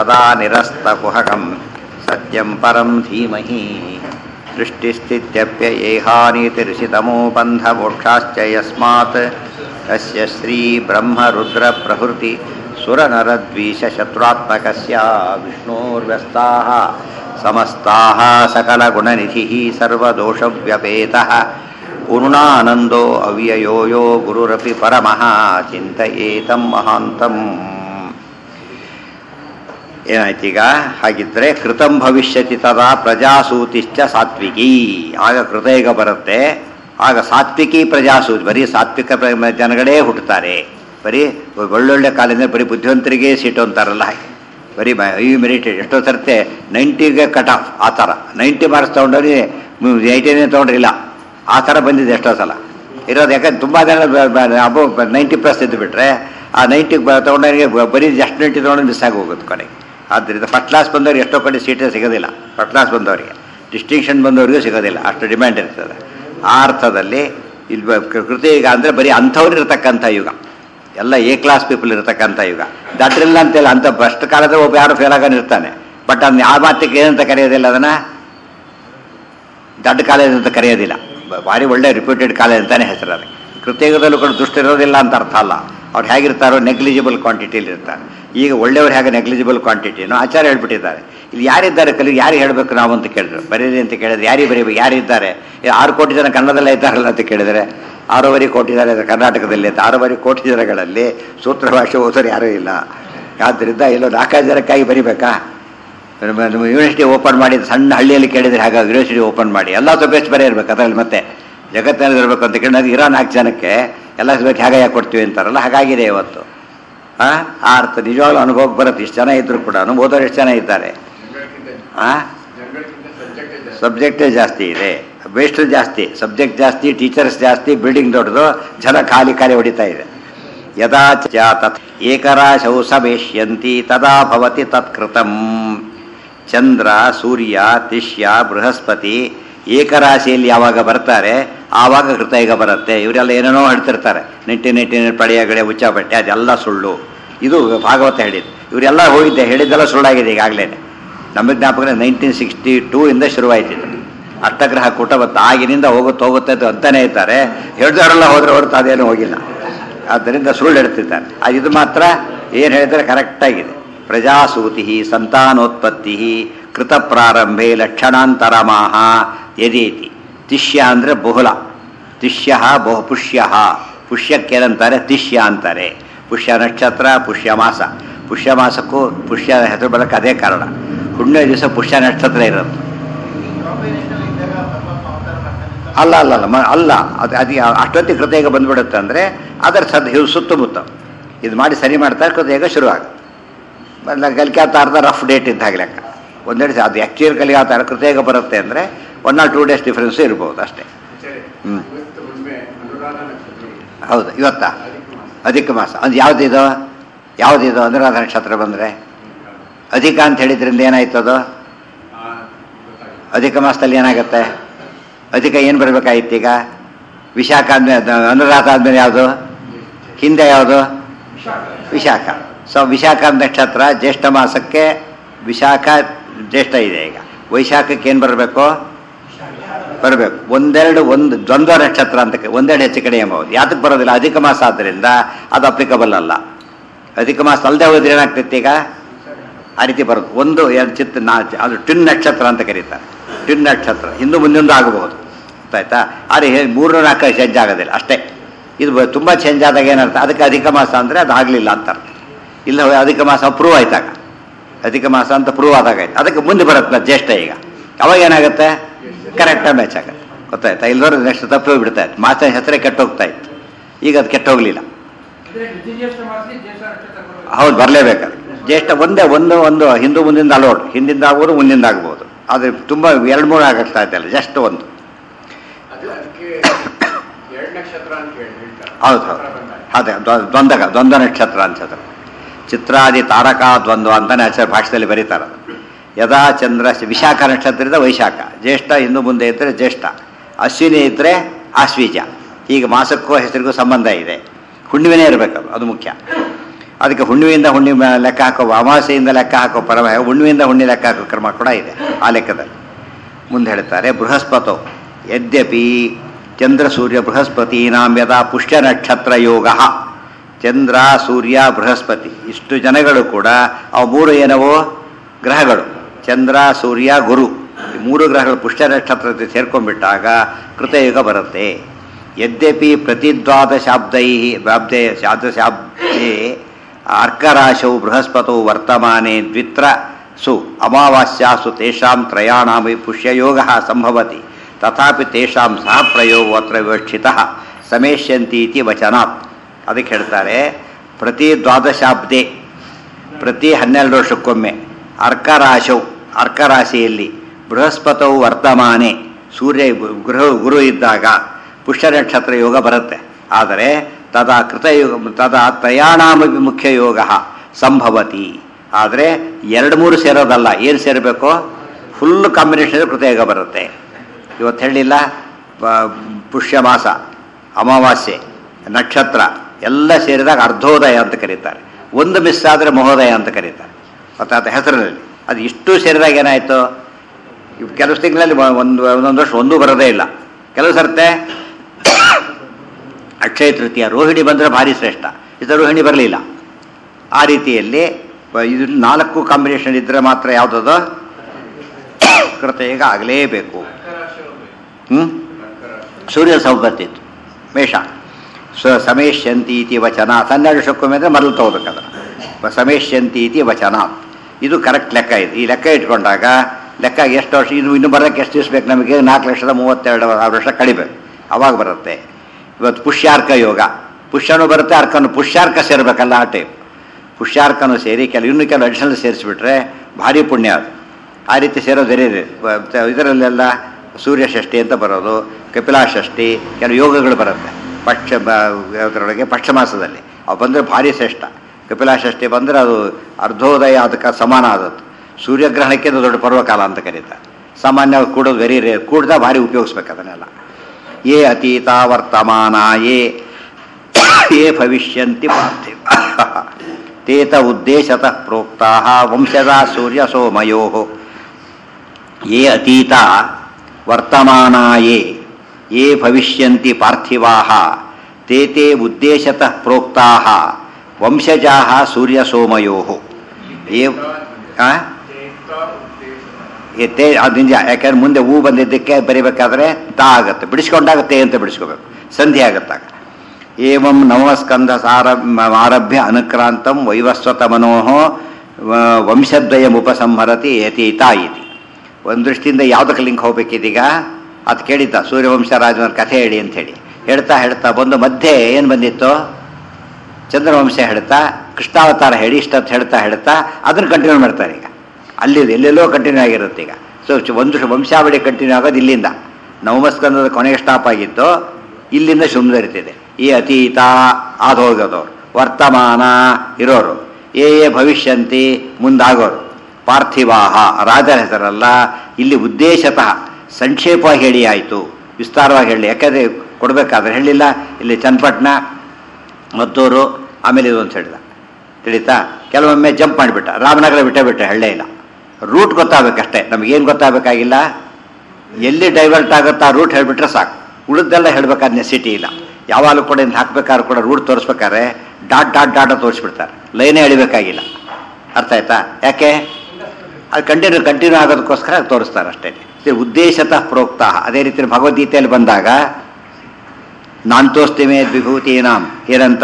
सदा निरस्तकुहकं सत्यं परं धीमहि सृष्टिस्थित्यप्ययेहानीतिर्षितमो बन्धमोक्षाश्च यस्मात् तस्य श्रीब्रह्मरुद्रप्रभृति सुरनरद्वीषशत्रुत्मकस्य विष्णोर्व्यस्ताः समस्ताः सकलगुणनिधिः सर्वदोषव्यपेतः पूर्णानन्दो अव्ययो यो गुरुरपि परमः ಚಿಂತಯೇತಂ ಮಹಾಂತಂ ಏನಾಯ್ತೀಗ ಹಾಗಿದ್ರೆ ಕೃತಂ ಭವಿಷ್ಯತಿ ತದಾ ಪ್ರಜಾಸೂತಿಶ್ಚ ಸಾತ್ವಿಕಿ ಆಗ ಕೃತಯುಗ ಬರುತ್ತೆ ಆಗ ಸಾತ್ವಿಕಿ ಪ್ರಜಾಸೂತಿ ಬರೀ ಸಾತ್ವಿಕ ಪ್ರ- ಜನಗಳೇ ಹುಟ್ಟುತ್ತಾರೆ ಬರೀ ಒಳ್ಳೊಳ್ಳೆ ಕಾಲದಿಂದ ಬರೀ ಬುದ್ಧಿವಂತರಿಗೆ ಸೀಟು ಅಂತಾರಲ್ಲ ಹಾಗೆ ಬರೀ ಐ ಮೆರಿಟೆಡ್ ಎಷ್ಟೋ ಸರ್ತೆ ನೈಂಟಿಗೆ ಕಟ್ ಆಫ್ ಆ ಥರ ನೈಂಟಿ ಮಾರ್ಕ್ಸ್ ತೊಗೊಂಡ್ರೆ ಏಯ್ಟೀನೇ ತೊಗೊಂಡ್ರಿಲ್ಲ ಆ ಥರ ಬಂದಿದೆ ಎಷ್ಟೋ ಸಲ ಇರೋದು ಯಾಕಂದ್ರೆ ತುಂಬ ಜನ ಅಬೋ ನೈಂಟಿ ಪ್ಲಸ್ ಇದ್ದು ಬಿಟ್ರೆ ಆ ನೈಂಟಿಗೆ ತೊಗೊಂಡವರಿಗೆ ಬರೀ ಜಸ್ಟ್ ನೈಂಟಿ ತೊಗೊಂಡು ಮಿಸ್ ಆಗಿ ಹೋಗುತ್ತೆ ಕೊನೆಗೆ ಆದ್ದರಿಂದ ಫಸ್ಟ್ ಕ್ಲಾಸ್ ಬಂದವ್ರಿಗೆ ಎಷ್ಟೋ ಕಡೆ ಸೀಟೇ ಸಿಗೋದಿಲ್ಲ ಫಸ್ಟ್ ಕ್ಲಾಸ್ ಬಂದವರಿಗೆ ಡಿಸ್ಟಿಂಕ್ಷನ್ ಬಂದವರಿಗೂ ಸಿಗೋದಿಲ್ಲ ಅಷ್ಟು ಡಿಮ್ಯಾಂಡ್ ಇರ್ತದೆ ಆ ಅರ್ಥದಲ್ಲಿ ಇಲ್ಲಿ ಬ- ಕೃ- ಕೃತಿಯುಗ ಅಂದರೆ ಬರೀ ಅಂಥವ್ರು ಇರತಕ್ಕಂಥ ಯುಗ ಎಲ್ಲ ಎ ಕ್ಲಾಸ್ ಪೀಪಲ್ ಇರತಕ್ಕಂಥ ಯುಗ ದಡ್ರಿಲ್ಲ ಅಂತಿಲ್ಲ ಅಂಥ ಫಸ್ಟ್ ಕಾಲದ ಒಬ್ಬ ಯಾರು ಫೇಲ್ ಆಗೋನ್ ಇರ್ತಾನೆ ಬಟ್ ಅದನ್ನ ಆ ಮಾತಿಗೆ ಏನಂತ ಕರೆಯೋದಿಲ್ಲ ಅದನ್ನು ದೊಡ್ಡ ಕಾಲೇಜ್ ಅಂತ ಕರೆಯೋದಿಲ್ಲ ಬ- ಭಾರಿ ಒಳ್ಳೆ ರಿಪ್ಯೂಟೆಡ್ ಕಾಲೇಜ್ ಅಂತಾನೆ ಹೆಸರು ಅದಕ್ಕೆ ಕೃತಯುಗದಲ್ಲೂ ಕೂಡ ದುಷ್ಟ ಇರೋದಿಲ್ಲ ಅಂತ ಅರ್ಥ ಅಲ್ಲ ಅವ್ರು ಹೇಗಿರ್ತಾರೋ ನೆಗ್ಲಿಜಿಬಲ್ ಕ್ವಾಂಟಿಟಿಲಿ ಇರ್ತಾರೆ ಈಗ ಒಳ್ಳೆಯವ್ರು ಹೇಗೆ ನೆಗ್ಲಿಜಿಬಲ್ ಕ್ವಾಂಟಿಟಿನೋ ಆಚಾರ ಹೇಳ್ಬಿಟ್ಟಿದ್ದಾರೆ ಇಲ್ಲಿ ಯಾರಿದ್ದಾರೆ ಕಲಿ ಯಾರಿಗೆ ಹೇಳಬೇಕು ನಾವು ಅಂತ ಕೇಳಿದ್ರು ಬರೀರಿ ಅಂತ ಕೇಳಿದ್ರೆ ಯಾರಿಗೆ ಬರೀಬೇಕು ಯಾರಿದ್ದಾರೆ ಈ ಆರು ಕೋಟಿ ಜನ ಕನ್ನಡದಲ್ಲೇ ಇದ್ದಾರಲ್ಲ ಅಂತ ಕೇಳಿದರೆ ಆರೂವರೆ ಕೋಟಿ ಜನ ಇದ್ದಾರೆ ಕರ್ನಾಟಕದಲ್ಲಿ ಅಂತ ಆರೂವರೆ ಕೋಟಿ ಜನಗಳಲ್ಲಿ ಸೂತ್ರ ಭಾಷೆ ಓದೋರು ಯಾರೂ ಇಲ್ಲ ಆದ್ದರಿಂದ ಎಲ್ಲೋ ನಾಲ್ಕೈದು ಜನಕ್ಕಾಗಿ ಬರಿಬೇಕಾ ನಮ್ಮ ನಮ್ಮ ಯೂನಿವರ್ಸಿಟಿ ಓಪನ್ ಮಾಡಿ ಸಣ್ಣ ಹಳ್ಳಿಯಲ್ಲಿ ಕೇಳಿದ್ರೆ ಹಾಗಾಗಿ ಯೂನಿವರ್ಸಿಟಿ ಓಪನ್ ಮಾಡಿ ಎಲ್ಲ ಸಬ್ಜೆಕ್ಟ್ಸ್ ಬರೀ ಇರಬೇಕು ಅದರಲ್ಲಿ ಮತ್ತೆ ಜಗತ್ತಿನಲ್ಲಿ ಇರಬೇಕು ಅಂತ ಕೇಳಿದಾಗ ಇರೋ ನಾಲ್ಕು ಜನಕ್ಕೆ ಎಲ್ಲ ಸಬ್ಜೆಕ್ಟ್ ಹೇಗೆ ಯಾಕೆ ಕೊಡ್ತೀವಿ ಅಂತಾರಲ್ಲ ಹಾಗಾಗಿದೆ ಇವತ್ತು ಆ ಆ ಅರ್ಥ ನಿಜವಾಗ್ಲೂ ಅನುಭವಕ್ಕೆ ಬರುತ್ತೆ ಇಷ್ಟು ಜನ ಇದ್ರು ಕೂಡ ಓದೋರು ಎಷ್ಟು ಜನ ಇದ್ದಾರೆ ಆ ಸಬ್ಜೆಕ್ಟೇ ಜಾಸ್ತಿ ಇದೆ ವೇಸ್ಟ್ ಜಾಸ್ತಿ ಸಬ್ಜೆಕ್ಟ್ ಜಾಸ್ತಿ ಟೀಚರ್ಸ್ ಜಾಸ್ತಿ ಬಿಲ್ಡಿಂಗ್ ದೊಡ್ಡದು ಜನ ಖಾಲಿ ಖಾಲಿ ಹೊಡಿತಾ ಇದೆ ಯದಾ ಚ ತತ್ ಏಕರಾಶೌ ಸಮೇಷ್ಯಂತಿ ತದಾ ಭವತಿ ತತ್ಕೃತಂ ಚಂದ್ರ ಸೂರ್ಯ ತಿಷ್ಯ ಬೃಹಸ್ಪತಿ ಏಕರಾಶಿಯಲ್ಲಿ ಯಾವಾಗ ಬರ್ತಾರೆ ಆವಾಗ ಕೃತಯುಗ ಬರುತ್ತೆ ಇವರೆಲ್ಲ ಏನೇನೋ ಹೇಳ್ತಿರ್ತಾರೆ ನೆಟ್ಟಿ ನೆಟ್ಟಿನ ಪಡೆಯಗಡೆ ಉಚ್ಚಾಬಟ್ಟೆ ಅದೆಲ್ಲ ಸುಳ್ಳು ಇದು ಭಾಗವತ ಹೇಳಿದ್ದು ಇವರೆಲ್ಲ ಹೋಗಿದ್ದೆ ಹೇಳಿದ್ದೆಲ್ಲ ಸುಳ್ಳಾಗಿದೆ ಈಗಾಗಲೇ ನಮ್ಮ ಜ್ಞಾಪಕ ನೈನ್ಟೀನ್ ಸಿಕ್ಸ್ಟಿ ಟೂ ಇಂದ ಶುರುವಾಯ್ತಿದೆ ಅಷ್ಟಗ್ರಹ ಕೂಟ ಬತ್ತು ಆಗಿನಿಂದ ಹೋಗುತ್ತೆ ಹೋಗುತ್ತೆ ಅಂತ ಅಂತಾನೆ ಇದ್ದಾರೆ ಹೇಳಿದವರೆಲ್ಲ ಹೋದ್ರೆ ಹೊರತು ಅದೇನು ಹೋಗಿಲ್ಲ ಆದ್ದರಿಂದ ಸುಳ್ಳು ಹೇಳ್ತಿದ್ದಾರೆ ಅದು ಇದು ಮಾತ್ರ ಏನು ಹೇಳಿದರೆ ಕರೆಕ್ಟಾಗಿದೆ ಪ್ರಜಾಸೂತಿ ಸಂತಾನೋತ್ಪತ್ತಿ ಕೃತ ಪ್ರಾರಂಭೆ ಲಕ್ಷಣಾಂತರಮಾಹ ಯದೇತಿ ತಿಷ್ಯ ಅಂದರೆ ಬಹುಲ ತಿಷ್ಯ ಬಹು ಪುಷ್ಯ ಪುಷ್ಯಕ್ಕೇನಂತಾರೆ ತಿಷ್ಯ ಅಂತಾರೆ ಪುಷ್ಯ ನಕ್ಷತ್ರ ಪುಷ್ಯ ಮಾಸ ಪುಷ್ಯ ಮಾಸಕ್ಕೂ ಪುಷ್ಯ ಹೆಸರು ಬರೋಕ್ಕೆ ಅದೇ ಕಾರಣ ಹುಣ್ಣಿಮೆ ದಿವಸ ಪುಷ್ಯ ನಕ್ಷತ್ರ ಇರುತ್ತೆ ಅಲ್ಲ ಅಲ್ಲ ಅಲ್ಲ ಮ- ಅಲ್ಲ ಅದು ಅದು ಅಷ್ಟೊತ್ತಿಗೆ ಕೃತಯುಗ ಬಂದ್ಬಿಡುತ್ತೆ ಅಂದರೆ ಅದರ ಸದ್ ಇವು ಸುತ್ತಮುತ್ತ ಇದು ಮಾಡಿ ಸರಿ ಮಾಡ್ತಾರೆ ಕೃತಯುಗ ಶುರುವಾಗುತ್ತೆ ಕಲಿಕಾತ ಅರ್ಧ ರಫ್ ಡೇಟ್ ಇದ್ದಾಗ ಲೆಕ್ಕ ಒಂದೆರಡು ಸ- ಅದು ಆ್ಯಕ್ಚುಯಲ್ ಕಲಿಕಾತ ಕೃತಯುಗ ಬರುತ್ತೆ ಅಂದರೆ one or two days difference ಇರ್ಬೋದು ಅಷ್ಟೇ ಹ್ಮ್. ಹೌದು ಇವತ್ತಾ ಅಧಿಕ ಮಾಸ ಅದು ಯಾವುದಿದು ಯಾವುದಿದು ಅನುರಾಧ ನಕ್ಷತ್ರ ಬಂದರೆ ಅಧಿಕ ಅಂತ ಹೇಳಿದ್ರಿಂದ ಏನಾಯ್ತು ಅದು ಅಧಿಕ ಮಾಸದಲ್ಲಿ ಏನಾಗುತ್ತೆ ಅಧಿಕ ಏನು ಬರಬೇಕಾಗಿತ್ತು ಈಗ ವಿಶಾಖ ಆದ್ಮೇಲೆ ಅನುರಾಧ ಆದ್ಮೇಲೆ ಯಾವುದು ಹಿಂದೆ ಯಾವುದು ವಿಶಾಖ ಸೊ ವಿಶಾಖ ನಕ್ಷತ್ರ ಜ್ಯೇಷ್ಠ ಮಾಸಕ್ಕೆ ವಿಶಾಖ ಜ್ಯೇಷ್ಠ ಇದೆ ಈಗ ವೈಶಾಖಕ್ಕೆ ಏನು ಬರಬೇಕು ಬರಬೇಕು ಒಂದೆರಡು ಒಂದು ದ್ವಂದ್ವ ನಕ್ಷತ್ರ ಅಂತ ಕ- ಒಂದೆರಡು ಹೆಚ್ಚು ಕಡೆ ಎಂಬುದು ಯಾತಕ್ಕೆ ಬರೋದಿಲ್ಲ ಅಧಿಕ ಮಾಸ ಆದ್ದರಿಂದ ಅದು ಅಪ್ಲಿಕಬಲ್ ಅಲ್ಲ ಅಧಿಕ ಮಾಸ ಅಲ್ಲದೆ ಹೋದ್ರೆ ಏನಾಗ್ತೈತೆ ಈಗ ಆ ರೀತಿ ಬರುತ್ತೆ ಒಂದು ಎರಡು ಚಿತ್ತ ನಾ ಅದು ಟಿನ್ ನಕ್ಷತ್ರ ಅಂತ ಕರೀತಾರೆ ಟಿನ್ ನಕ್ಷತ್ರ ಹಿಂದೂ ಮುಂದೊಂದು ಆಗಬಹುದು ಗೊತ್ತಾಯ್ತಾ ಆದರೆ ಹೇ- ಮೂರು ನಾಲ್ಕು ಚೇಂಜ್ ಆಗೋದಿಲ್ಲ ಅಷ್ಟೇ ಇದು ಬ- ತುಂಬ ಚೇಂಜ್ ಆದಾಗ ಏನರ್ಥ ಅದಕ್ಕೆ ಅಧಿಕ ಮಾಸ ಅಂದರೆ ಅದು ಆಗಲಿಲ್ಲ ಅಂತ ಅರ್ಥ ಇಲ್ಲ ಹೋಗಿ ಅಧಿಕ ಮಾಸ ಪ್ರೂವ್ ಆಯ್ತಾಗ ಅಧಿಕ ಮಾಸ ಅಂತ ಪ್ರೂವ್ ಆದಾಗ ಆಯ್ತು ಅದಕ್ಕೆ ಮುಂದೆ ಬರುತ್ತೆ ಜ್ಯೇಷ್ಠ ಈಗ ಅವಾಗ ಏನಾಗುತ್ತೆ ಕರೆಕ್ಟಾಗಿ ಮ್ಯಾಚ್ ಆಗುತ್ತೆ ಗೊತ್ತಾಯ್ತಾ ಇಲ್ಲದವ್ರು ನೆಕ್ಸ್ಟ್ ತಪ್ಪಿ ಹೋಗ್ಬಿಡ್ತಾ ಇತ್ತು ಮಾಸ ಹೆಸರೇ ಕೆಟ್ಟೋಗ್ತಾ ಇತ್ತು ಈಗ ಅದು ಕೆಟ್ಟೋಗ್ಲಿಲ್ಲ ಹೌದು ಬರಲೇಬೇಕು ಜ್ಯೇಷ್ಠ ಒಂದೇ ಒಂದು ಒಂದು ಹಿಂದೂ ಮುಂದಿಂದ ಅಲೋಡ್ ಹಿಂದಿಂದ ಆಗ್ಬೋದು ಮುಂದಿಂದ ಆಗ್ಬೋದು ಆದರೆ ತುಂಬ ಎರಡು ಮೂರು ಆಗ್ತಾ ಇದ್ದಲ್ಲ ಜಸ್ಟ್ ಒಂದು ಅದು ಅದಕ್ಕೆ ಎರಡು ನಕ್ಷತ್ರ ಅಂತ ಹೇಳಿ ಹೇಳ್ತಾರೆ ಹೌದು ಹೌದು ಅದೇ ದ್ವ- ದ್ವಂದ್ವ ದ್ವಂದ್ವ ನಕ್ಷತ್ರ ಅನ್ಸತ್ರ ಚಿತ್ರಾದಿ ತಾರಕ ದ್ವಂದ್ವ ಅಂತಾನೆ ಆಚಾರ್ಯ ಭಾಷೆಯಲ್ಲಿ ಬರೀತಾರೆ ಅದು. ಯದಾ ಚಂದ್ರ ವಿಶಾಖ ನಕ್ಷತ್ರದಿಂದ ವೈಶಾಖ ಜ್ಯೇಷ್ಠ ಇನ್ನು ಮುಂದೆ ಇದ್ದರೆ ಜ್ಯೇಷ್ಠ ಅಶ್ವಿನಿ ಇದ್ದರೆ ಆಶ್ವೀಜ ಈಗ ಮಾಸಕ್ಕೂ ಹೆಸರಿಗೂ ಸಂಬಂಧ ಇದೆ ಹುಣ್ಣಿಮೆನೇ ಇರಬೇಕು ಅದು ಮುಖ್ಯ ಅದಕ್ಕೆ ಹುಣ್ಣಿಮೆಯಿಂದ ಹುಣ್ಣಿಮೆ ಲೆಕ್ಕ ಹಾಕೋ ಅಮಾವಾಸ್ಯೆಯಿಂದ ಲೆಕ್ಕ ಹಾಕೋ ಪರಮ ಹುಣ್ಣಿಮೆಯಿಂದ ಹುಣ್ಣಿ ಲೆಕ್ಕ ಹಾಕೋ ಕ್ರಮ ಕೂಡ ಇದೆ ಆ ಲೆಕ್ಕದಲ್ಲಿ ಮುಂದೆ ಹೇಳ್ತಾರೆ ಬೃಹಸ್ಪತೋ ಯದ್ಯಪಿ ಚಂದ್ರ ಸೂರ್ಯ ಬೃಹಸ್ಪತೀನಾಂ ಯದಾ ಪುಷ್ಯ ನಕ್ಷತ್ರ ಯೋಗ ಚಂದ್ರ ಸೂರ್ಯ ಬೃಹಸ್ಪತಿ ಇಷ್ಟು ಜನಗಳು ಕೂಡ ಅವು ಮೂರು ಏನವೋ ಗ್ರಹಗಳು ಚಂದ್ರ ಸೂರ್ಯ ಗುರು ಈ ಮೂರು ಗ್ರಹಗಳು ಪುಷ್ಯ ನಕ್ಷತ್ರಕ್ಕೆ ಸೇರ್ಕೊಂಡ್ಬಿಟ್ಟಾಗ ಕೃತಯುಗ ಬರುತ್ತೆ ಯದ್ಯಪಿ ಪ್ರತಿದ್ವಾದಶಾಬ್ದೈ ಶಾಬ್ದೇ ಶಾಬ್ದೇ ಅರ್ಕರಾಶೌ ಬೃಹಸ್ಪತೌ ವರ್ತಮಾನೆ ದ್ವಿತ್ರ ಸು ಅಮಾವಾಸ್ಯಾಸು ತೇಷಾಂ ತ್ರಯಾಣಾಮಿ ಪುಷ್ಯಯೋಗ ಸಂಭವತಿ ತಥಾಪಿ ತೇಷಾಂ ಸಹ ಪ್ರಯೋಗೋ ಅತ್ರ ವಿವಕ್ಷಿತ ಸಮೇಷ್ಯಂತಿ ಇತಿ ವಚನಾತ್ ಅದಕ್ಕೆ ಹೇಳ್ತಾರೆ ಪ್ರತಿ ದ್ವಾದಶಾಬ್ದೆ ಪ್ರತಿ ಹನ್ನೆರಡು ವರ್ಷಕ್ಕೊಮ್ಮೆ ಅರ್ಕರಾಶೌ ಅರ್ಕರಾಶಿಯಲ್ಲಿ ಬೃಹಸ್ಪತವು ವರ್ತಮಾನೆ ಸೂರ್ಯ ಗೃಹ ಗುರು ಇದ್ದಾಗ ಪುಷ್ಯ ನಕ್ಷತ್ರ ಯೋಗ ಬರುತ್ತೆ ಆದರೆ ತದಾ ಕೃತಯುಗ ತದಾ ತ್ರಯಾಣಾಮಿ ಮುಖ್ಯ ಯೋಗ ಸಂಭವತಿ ಆದರೆ ಎರಡು ಮೂರು ಸೇರೋದಲ್ಲ ಏನು ಸೇರಬೇಕು ಫುಲ್ ಕಾಂಬಿನೇಷನ್ ಕೃತಯುಗ ಬರುತ್ತೆ ಇವತ್ತು ಹೇಳಿಲ್ಲ ಪ- ಪುಷ್ಯ ಮಾಸ ಅಮಾವಾಸ್ಯೆ ನಕ್ಷತ್ರ ಎಲ್ಲ ಸೇರಿದಾಗ ಅರ್ಧೋದಯ ಅಂತ ಕರೀತಾರೆ ಒಂದು ಮಿಸ್ ಆದರೆ ಮಹೋದಯ ಅಂತ ಕರೀತಾರೆ ಮತ್ತು ಅದು ಹೆಸರಿನಲ್ಲಿ ಅದು ಇಷ್ಟು ಸೇರಿದಾಗ ಏನಾಯಿತು ಇವ್ ಕೆಲವು ತಿಂಗಳಲ್ಲಿ ಮ- ಒಂದು ಒಂದೊಂದು ವರ್ಷ ಒಂದೂ ಬರೋದೇ ಇಲ್ಲ ಕೆಲವು ಸರ್ತೆ ಅಕ್ಷಯ ತೃತೀಯ ರೋಹಿಣಿ ಬಂದರೆ ಭಾರಿ ಶ್ರೇಷ್ಠ ಇದು ರೋಹಿಣಿ ಬರಲಿಲ್ಲ ಆ ರೀತಿಯಲ್ಲಿ ಬ- ಇದು ನಾಲ್ಕು ಕಾಂಬಿನೇಷನ್ ಇದ್ದರೆ ಮಾತ್ರ ಯಾವುದದು ಕೃತಯುಗ ಆಗಲೇಬೇಕು ಹ್ಞೂ ಸೂರ್ಯ ಸೌಪತ್ತಿತ್ತು ಮೇಷ ಸ ಸಮೇಷ್ಯಂತಿ ಇತಿ ವಚನ ಹನ್ನೆರಡು ಶಕ್ಕೊಮ್ಮೆ ಅಂದರೆ ಮೊದಲು ತಗೋಬೇಕದನ್ನು ಸಮೇಷ್ಯಂತಿ ಇತಿ ವಚನ ಇದು ಕರೆಕ್ಟ್ ಲೆಕ್ಕ ಇದು ಈ ಲೆಕ್ಕ ಇಟ್ಕೊಂಡಾಗ ಲೆಕ್ಕ ಎಷ್ಟು ವರ್ಷ ಇದು ಇನ್ನು ಬರೋಕ್ಕೆ ಎಷ್ಟು ದಿವಸ ಬೇಕು ನಮಗೆ ನಾಲ್ಕು ಲಕ್ಷದ ಮೂವತ್ತೆರಡು ಆರು ವರ್ಷ ಕಡಿಬೇಕು ಅವಾಗ ಬರುತ್ತೆ ಇವತ್ತು ಪುಷ್ಯಾರ್ಕ ಯೋಗ ಪುಷ್ಯನೂ ಬರುತ್ತೆ ಅರ್ಕನು ಪುಷ್ಯಾರ್ಕ ಸೇರಬೇಕಲ್ಲ ಆ ಟೈಪ್ ಪುಷ್ಯಾರ್ಕನು ಸೇರಿ ಕೆಲವು ಇನ್ನೂ ಕೆಲವು ಅಡಿಷನಲ್ ಸೇರಿಸ್ಬಿಟ್ರೆ ಭಾರಿ ಪುಣ್ಯ ಅದು ಆ ರೀತಿ ಸೇರೋದು ಬೇರೆ ಇದೆ ಬ- ಇದರಲ್ಲೆಲ್ಲ ಸೂರ್ಯ ಷಷ್ಠಿ ಅಂತ ಬರೋದು ಕಪಿಲಾ ಷಷ್ಠಿ ಕೆಲವು ಯೋಗಗಳು ಬರುತ್ತೆ ಪಕ್ಷ ಬ ಅದರೊಳಗೆ ಪಕ್ಷ ಮಾಸದಲ್ಲಿ ಅವು ಬಂದರೆ ಭಾರಿ ಶ್ರೇಷ್ಠ ಕಪಿಲಾ ಷಷ್ಠಿ ಬಂದರೆ ಅದು ಅರ್ಧೋದಯ ಅದಕ್ಕೆ ಸಮಾನ ಆದದ್ದು ಸೂರ್ಯಗ್ರಹಣಕ್ಕೆ ಅದು ದೊಡ್ಡ ಪರ್ವಕಾಲ ಅಂತ ಕರೀತಾರೆ ಸಾಮಾನ್ಯವಾಗಿ ಕೂಡೋದು ವೆರಿ ರೇರ್ ಕೂಡ್ದ ಭಾರಿ ಉಪಯೋಗಿಸ್ಬೇಕು ಅದನ್ನೆಲ್ಲ ಯೇ ಅತೀತ ವರ್ತಮಾನ ಯೇ ಯೇ ಭವಿಷ್ಯಂತಿ ಪಾರ್ಥಿವ ತೇತ ಉದ್ದೇಶತಃ ಪ್ರೋಕ್ತಾ ವಂಶದ ಸೂರ್ಯ ಸೋಮಯೋ ಯೇ ಅತೀತ ವರ್ತಮಾನಾ ಯೇ ಯೇ ಭವಿಷ್ಯಂತಿ ಪಾರ್ಥಿವಾ ತೇ ತೇ ಉದ್ದೇಶತಃ ಪ್ರೋಕ್ತಾ ವಂಶಜಾ ಸೂರ್ಯ ಸೋಮಯೋ ಯೇ ಆ? ಏ ತೇ ಅದು ನಿಜ ಯಾಕಂದ್ರೆ ಮುಂದೆ ಹೂ ಬಂದಿದ್ದಕ್ಕೆ ಬರಿಬೇಕಾದ್ರೆ ತಾ ಆಗುತ್ತೆ ಬಿಡಿಸ್ಕೊಂಡಾಗುತ್ತೆ ಅಂತ ಬಿಡಿಸ್ಕೋಬೇಕು ಸಂಧಿ ಆಗುತ್ತಾಗ ಏವಂ ನವಸ್ಕಂಧ ಸಾರ ಆರಭ್ಯ ಅನುಕ್ರಾಂತಂ ವೈವಸ್ವತ ಮನೋಹ ವಂಶದ್ವಯ ಉಪಸಂಹರತಿ ಯತೀತ ಇತಿ ಒಂದು ದೃಷ್ಟಿಯಿಂದ ಯಾವುದಕ್ಕೆ ಲಿಂಕ್ ಹೋಗ್ಬೇಕಿದೀಗ ಅದು ಕೇಳಿದ್ದ ಸೂರ್ಯವಂಶ ರಾಜನ ಕಥೆ ಹೇಳಿ ಅಂತ ಹೇಳಿ ಹೇಳ್ತಾ ಹೇಳ್ತಾ ಬಂದು ಮಧ್ಯೆ ಏನು ಬಂದಿತ್ತು ಚಂದ್ರವಂಶ ಹೇಳ್ತಾ ಕೃಷ್ಣಾವತಾರ ಹೇಳಿ ಇಷ್ಟೊತ್ತು ಹೇಳ್ತಾ ಹೇಳ್ತಾ ಅದನ್ನು ಕಂಟಿನ್ಯೂ ಮಾಡ್ತಾರೆ ಈಗ ಅಲ್ಲಿ ಎಲ್ಲೆಲ್ಲೋ ಕಂಟಿನ್ಯೂ ಆಗಿರುತ್ತೆ ಈಗ ಸೊ ಚ- ಒಂದು ಶ- ವಂಶಾವಳಿ ಕಂಟಿನ್ಯೂ ಆಗೋದು ಇಲ್ಲಿಂದ ನವಮಸ್ಕಂದದ ಕೊನೆಗೆ ಸ್ಟಾಪ್ ಆಗಿತ್ತು ಇಲ್ಲಿಂದ ಸುಮ್ಮನಿರ್ತಿದೆ ಈ ಅತೀತ ಆದ ಹೋಗೋದವ್ರು ವರ್ತಮಾನ ಇರೋರು ಏ ಏ ಭವಿಷ್ಯಂತಿ ಮುಂದಾಗೋರು ಪಾರ್ಥಿವಾಹ ರಾಜರ ಹೆಸರಲ್ಲ ಇಲ್ಲಿ ಉದ್ದೇಶತಃ ಸಂಕ್ಷೇಪವಾಗಿ ಹೇಳಿ ಆಯಿತು ವಿಸ್ತಾರವಾಗಿ ಹೇಳಿ ಯಾಕಂದರೆ ಕೊಡಬೇಕಾದ್ರೆ ಹೇಳಿಲ್ಲ ಇಲ್ಲಿ ಚನ್ನಪಟ್ಟಣ ಮದ್ದೂರು ಆಮೇಲೆ ಇದು ಅಂತ ಹೇಳಿದ ತಿಳಿತಾ ಕೆಲವೊಮ್ಮೆ ಜಂಪ್ ಮಾಡಿಬಿಟ್ಟ ರಾಮನಗರ ಬಿಟ್ಟೇ ಬಿಟ್ಟ ಹೇಳಲೇ ಇಲ್ಲ ರೂಟ್ ಗೊತ್ತಾಗಬೇಕಷ್ಟೇ ನಮಗೇನು ಗೊತ್ತಾಗಬೇಕಾಗಿಲ್ಲ ಎಲ್ಲಿ ಡೈವರ್ಟ್ ಆಗುತ್ತಾ ಆ ರೂಟ್ ಹೇಳಿಬಿಟ್ರೆ ಸಾಕು ಉಳಿದೆಲ್ಲ ಹೇಳ್ಬೇಕಾದ ನೆಸಿಟಿ ಇಲ್ಲ ಯಾವಾಗಲೂ ಕೂಡ ಇಂದು ಹಾಕ್ಬೇಕಾದ್ರೆ ಕೂಡ ರೂಟ್ ತೋರಿಸ್ಬೇಕಾದ್ರೆ ಡಾಟ್ ಡಾಟ್ ಡಾಟ್ ತೋರಿಸ್ಬಿಡ್ತಾರೆ ಲೈನೇ ಎಳಿಬೇಕಾಗಿಲ್ಲ ಅರ್ಥ ಆಯ್ತಾ ಯಾಕೆ ಅದು ಕಂಟಿನ್ಯೂ ಕಂಟಿನ್ಯೂ ಆಗೋದಕ್ಕೋಸ್ಕರ ಅದ್ ತೋರಿಸ್ತಾರೆ ಅಷ್ಟೇ ಇದು ಉದ್ದೇಶತಃ ಪ್ರೋಕ್ತ ಅದೇ ರೀತಿ ಭಗವದ್ಗೀತೆಯಲ್ಲಿ ಬಂದಾಗ ನಾಂತೋಸ್ತಿಮೇ ವಿಭೂತೀನಾಂ ಏನಂತ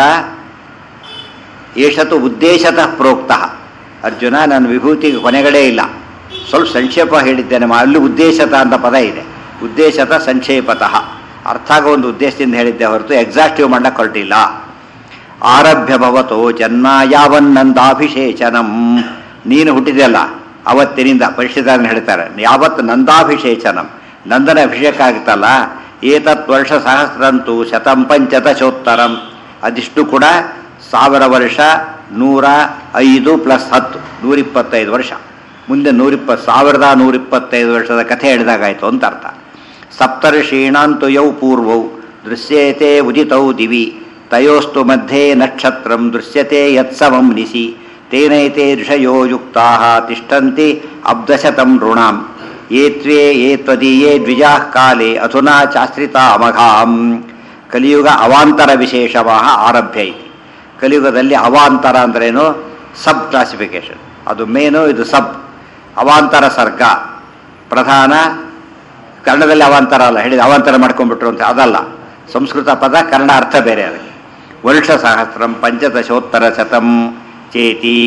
ಏಷತು ಉದ್ದೇಶತಃ ಪ್ರೋಕ್ತ ಅರ್ಜುನ ನನ್ನ ವಿಭೂತಿಗೆ ಕೊನೆಗಳೇ ಇಲ್ಲ ಸ್ವಲ್ಪ ಸಂಕ್ಷೇಪ ಹೇಳಿದ್ದೇನೆ ಮಾ- ಅಲ್ಲಿ ಉದ್ದೇಶತಃ ಅಂತ ಪದ ಇದೆ ಉದ್ದೇಶತಃ ಸಂಕ್ಷೇಪತಃ ಅರ್ಥ ಆಗೋ ಒಂದು ಉದ್ದೇಶದಿಂದ ಹೇಳಿದ್ದೆ ಹೊರತು ಎಕ್ಸಾಕ್ಟಿವ್ ಮಾಡಕ್ಕೆ ಹೊರಟಿಲ್ಲ ಆರಭ್ಯ ಭವತೋ ಜನ್ಮ ಯಾವನ್ನಂದಾಭಿಷೇಚನಂ ನೀನು ಹುಟ್ಟಿದೆಯಲ್ಲ ಅವತ್ತಿನಿಂದ ಪರಿಶುದ್ಧಾರಣ ಹೇಳ್ತಾರೆ ಯಾವತ್ತು ನಂದಾಭಿಷೇಚನಂ ನಂದನ ಅಭಿಷೇಕ ಆಗುತ್ತಲ್ಲ ಏತತ್ ವರ್ಷ ಸಹಸ್ರಂತು ಶತಂ ಪಂಚದಶೋತ್ತರಂ ಅದಿಷ್ಟು ಕೂಡ ಸಾವಿರ ವರ್ಷ ನೂರ ಐದು ಪ್ಲಸ್ ಹತ್ತು ನೂರಿಪ್ಪತ್ತೈದು ವರ್ಷ ಮುಂದೆ ನೂರಿಪ್ಪ ಸಾವಿರದ ನೂರಿಪ್ಪತ್ತೈದು ವರ್ಷದ ಕಥೆ ಹೇಳಿದಾಗಾಯ್ತು ಅಂತ ಅರ್ಥ ಸಪ್ತರ್ಷೀಣಾಂತು ಯೌ ಪೂರ್ವೌ ದೃಶ್ಯೇತೆ ಉದಿತೌ ದಿವಿ ತಯೋಸ್ತು ಮಧ್ಯೆ ನಕ್ಷತ್ರಂ ದೃಶ್ಯತೆ ಯತ್ಸಮಂ ನಿಸಿ ತೇನೈತೆ ಋಷಯೋ ಯುಕ್ತಾ ತಿಷ್ಟಂತಿ ಅಬ್ದಶತಂ ಋಣಾಂ ಏತ್ವೇ ಏ ತ್ವದೀಯೇ ದ್ವಿಜಾ ಕಾಲೇ ಅಧುನಾ ಚಾಶ್ರಿತಾ ಅಮಘಾಂ ಕಲಿಯುಗ ಅವಾಂತರ ವಿಶೇಷವಾಹ ಆರಭ್ಯ ಇತಿ ಕಲಿಯುಗದಲ್ಲಿ ಅವಾಂತರ ಅಂದ್ರೇನು ಸಬ್ ಕ್ಲಾಸಿಫಿಕೇಶನ್ ಅದು ಮೇನು ಇದು ಸಬ್ ಅವಾಂತರ ಸರ್ಗ ಪ್ರಧಾನ ಕನ್ನಡದಲ್ಲಿ ಅವಾಂತರ ಅಲ್ಲ ಹೇಳಿದ ಅವಾಂತರ ಮಾಡ್ಕೊಂಡ್ಬಿಟ್ರು ಅಂತ ಅದಲ್ಲ ಸಂಸ್ಕೃತ ಪದ ಕನ್ನಡ ಅರ್ಥ ಬೇರೆ ಅದಕ್ಕೆ ವರ್ಷ ಸಹಸ್ರಂ ಪಂಚದಶೋತ್ತರ ಶತಂ ಚೇತಿ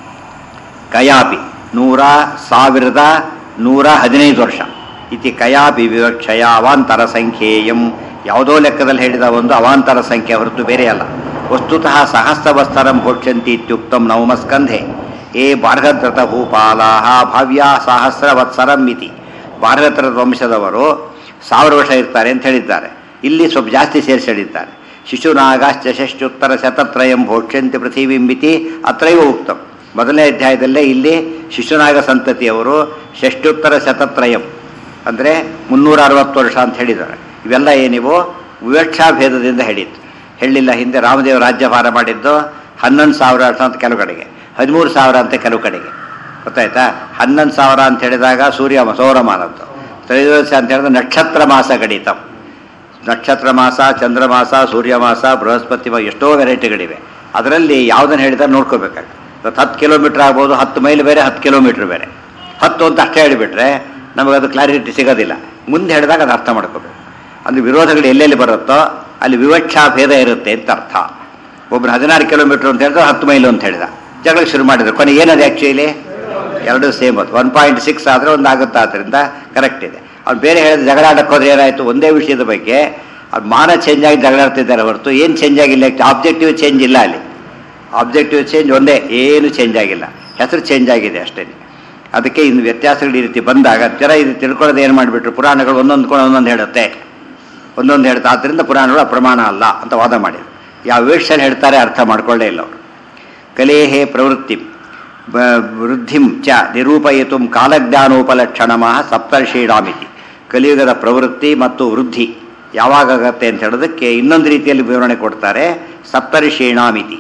ಕಯಾಪಿ ನೂರ ಸಾವಿರದ ನೂರ ಹದಿನೈದು ವರ್ಷ ಇತಿ ಕಯಾಪಿ ವಿವಕ್ಷಯ ಅವಾಂತರ ಸಂಖ್ಯೇಯಂ ಯಾವುದೋ ಲೆಕ್ಕದಲ್ಲಿ ಹೇಳಿದ ಒಂದು ಅವಾಂತರ ಸಂಖ್ಯೆ ಹೊರತು ಬೇರೆ ಅಲ್ಲ ವಸ್ತುತಃ ಸಹಸ್ರವಸ್ತರಂ ಭೋಕ್ಷಂತಿ ಇತ್ಯುಕ್ತಂ ನವಮಸ್ಕಂಧೆ ಏ ಬಾರ್ಹದ್ರತ ಭೂಪಾಲಾಹ ಭಾವ್ಯ ಸಹಸ್ರವತ್ಸರಂ ಇತಿ ಬಾರ್ಹದ್ರತ ವಂಶದವರು ಸಾವಿರ ವರ್ಷ ಇರ್ತಾರೆ ಅಂತ ಹೇಳಿದ್ದಾರೆ ಇಲ್ಲಿ ಸ್ವಲ್ಪ ಜಾಸ್ತಿ ಸೇರಿಸಿ ಹೇಳಿದ್ದಾರೆ ಶಿಶುನಾಗಾಶ್ಚ ಷಷ್ಟ್ಯುತ್ತರ ಶತತ್ರಯಂ ಭೋಕ್ಷ್ಯಂತಿ ಪೃಥಿವಿಂಬಿತಿ ಅತ್ರೈವ ಉಕ್ತಂ ಮೊದಲನೇ ಅಧ್ಯಾಯದಲ್ಲೇ ಇಲ್ಲಿ ಶಿಶುನಾಗ ಸಂತತಿಯವರು ಷಷ್ಟ್ಯುತ್ತರ ಶತತ್ರಯಂ ಅಂದರೆ ಮುನ್ನೂರ ಅರವತ್ತು ವರ್ಷ ಅಂತ ಹೇಳಿದ್ದಾರೆ ಇವೆಲ್ಲ ಏನಿವೋ ವಿವಕ್ಷಾ ಭೇದದಿಂದ ಹೇಳಿತ್ತು ಹೇಳಿಲ್ಲ ಹಿಂದೆ ರಾಮದೇವ ರಾಜ್ಯಭಾರ ಮಾಡಿದ್ದು ಹನ್ನೊಂದು ಸಾವಿರ ವರ್ಷ ಅಂತ ಕೆಲವು ಕಡೆಗೆ ಹದಿಮೂರು ಸಾವಿರ ಅಂತ ಕೆಲವು ಕಡೆಗೆ ಗೊತ್ತಾಯ್ತಾ ಹನ್ನೊಂದು ಸಾವಿರ ಅಂತ ಹೇಳಿದಾಗ ಸೂರ್ಯ ಸೌರಮಾನದ್ದು ತ್ರಯೋದಶ ಅಂತ ಹೇಳಿದ್ರೆ ನಕ್ಷತ್ರ ಮಾಸ ಗಣಿತಂ ನಕ್ಷತ್ರ ಮಾಸ ಚಂದ್ರಮಾಸ ಸೂರ್ಯಮಾಸ ಬೃಹಸ್ಪತಿ ಮಾ ಎಷ್ಟೋ ವೆರೈಟಿಗಳಿವೆ ಅದರಲ್ಲಿ ಯಾವುದನ್ನು ಹೇಳಿದ್ರೆ ನೋಡ್ಕೋಬೇಕಾಗುತ್ತೆ ಇವತ್ತು ಹತ್ತು ಕಿಲೋಮೀಟ್ರ್ ಆಗ್ಬೋದು ಹತ್ತು ಮೈಲ್ ಬೇರೆ ಹತ್ತು ಕಿಲೋಮೀಟ್ರ್ ಬೇರೆ ಹತ್ತು ಅಂತ ಅಷ್ಟೇ ಹೇಳಿಬಿಟ್ರೆ ನಮಗೆ ಅದು ಕ್ಲಾರಿಟಿ ಸಿಗೋದಿಲ್ಲ ಮುಂದೆ ಹೇಳಿದಾಗ ಅದು ಅರ್ಥ ಮಾಡ್ಕೋಬೇಕು ಅಂದರೆ ವಿರೋಧಗಳು ಎಲ್ಲೆಲ್ಲಿ ಬರುತ್ತೋ ಅಲ್ಲಿ ವಿವಕ್ಷಾ ಭೇದ ಇರುತ್ತೆ ಅಂತ ಅರ್ಥ ಒಬ್ಬರು ಹದಿನಾರು ಕಿಲೋಮೀಟ್ರ್ ಅಂತ ಹೇಳಿದ್ರೆ ಹತ್ತು ಮೈಲು ಅಂತ ಹೇಳಿದ ಜಗಳ ಶುರು ಮಾಡಿದ್ರು ಕೊನೆ ಏನದು ಆ್ಯಕ್ಚುಲಿ ಎರಡು ಸೇಮ್ ಅದು ಒನ್ ಪಾಯಿಂಟ್ ಸಿಕ್ಸ್ ಆದರೆ ಒಂದು ಆಗುತ್ತೆ ಆದ್ದರಿಂದ ಕರೆಕ್ಟ್ ಇದೆ ಅವ್ರು ಬೇರೆ ಹೇಳಿದ ಜಗಳ ಆಡಕ್ಕೆ ಹೋದ್ರೆ ಏನಾಯಿತು ಒಂದೇ ವಿಷಯದ ಬಗ್ಗೆ ಅವ್ರು ಮಾನ ಚೇಂಜ್ ಆಗಿ ಜಗಳ ಆಡ್ತಿದ್ದಾರೆ ಹೊರತು ಏನು ಚೇಂಜ್ ಆಗಿಲ್ಲ ಆಬ್ಜೆಕ್ಟಿವ್ ಚೇಂಜ್ ಇಲ್ಲ ಅಲ್ಲಿ ಆಬ್ಜೆಕ್ಟಿವ್ ಚೇಂಜ್ ಒಂದೇ ಏನು ಚೇಂಜ್ ಆಗಿಲ್ಲ ಹೆಸರು ಚೇಂಜ್ ಆಗಿದೆ ಅಷ್ಟೇ ಅದಕ್ಕೆ ಇನ್ನು ವ್ಯತ್ಯಾಸಗಳು ಈ ರೀತಿ ಬಂದಾಗ ಜನ ಇದು ತಿಳ್ಕೊಳ್ಳೋದು ಏನು ಮಾಡಿಬಿಟ್ರು ಪುರಾಣಗಳು ಒಂದೊಂದು ಕೂಡ ಒಂದೊಂದು ಹೇಳುತ್ತೆ ಒಂದೊಂದು ಹೇಳ್ತಾ ಆದ್ದರಿಂದ ಪುರಾಣಗಳು ಅಪ್ರಮಾಣ ಅಲ್ಲ ಅಂತ ವಾದ ಮಾಡಿದ್ರು ಯಾವ ವೇಷಲ್ಲಿ ಹೇಳ್ತಾರೆ ಅರ್ಥ ಮಾಡ್ಕೊಳ್ಳೇ ಇಲ್ಲ ಅವರು ಕಲೇಹೇ ಪ್ರವೃತ್ತಿ ಬ- ವೃದ್ಧಿಂ ಚ ನಿರೂಪಯಿತು ಕಾಲಜ್ಞಾನೋಪಲಕ್ಷಣಮ ಸಪ್ತರ್ಷೀಡಾಮಿತಿ ಕಲಿಯುಗದ ಪ್ರವೃತ್ತಿ ಮತ್ತು ವೃದ್ಧಿ ಯಾವಾಗತ್ತೆ ಅಂತ ಹೇಳೋದಕ್ಕೆ ಇನ್ನೊಂದು ರೀತಿಯಲ್ಲಿ ವಿವರಣೆ ಕೊಡ್ತಾರೆ ಸಪ್ತರ್ಷೀಣಾಮಿತಿ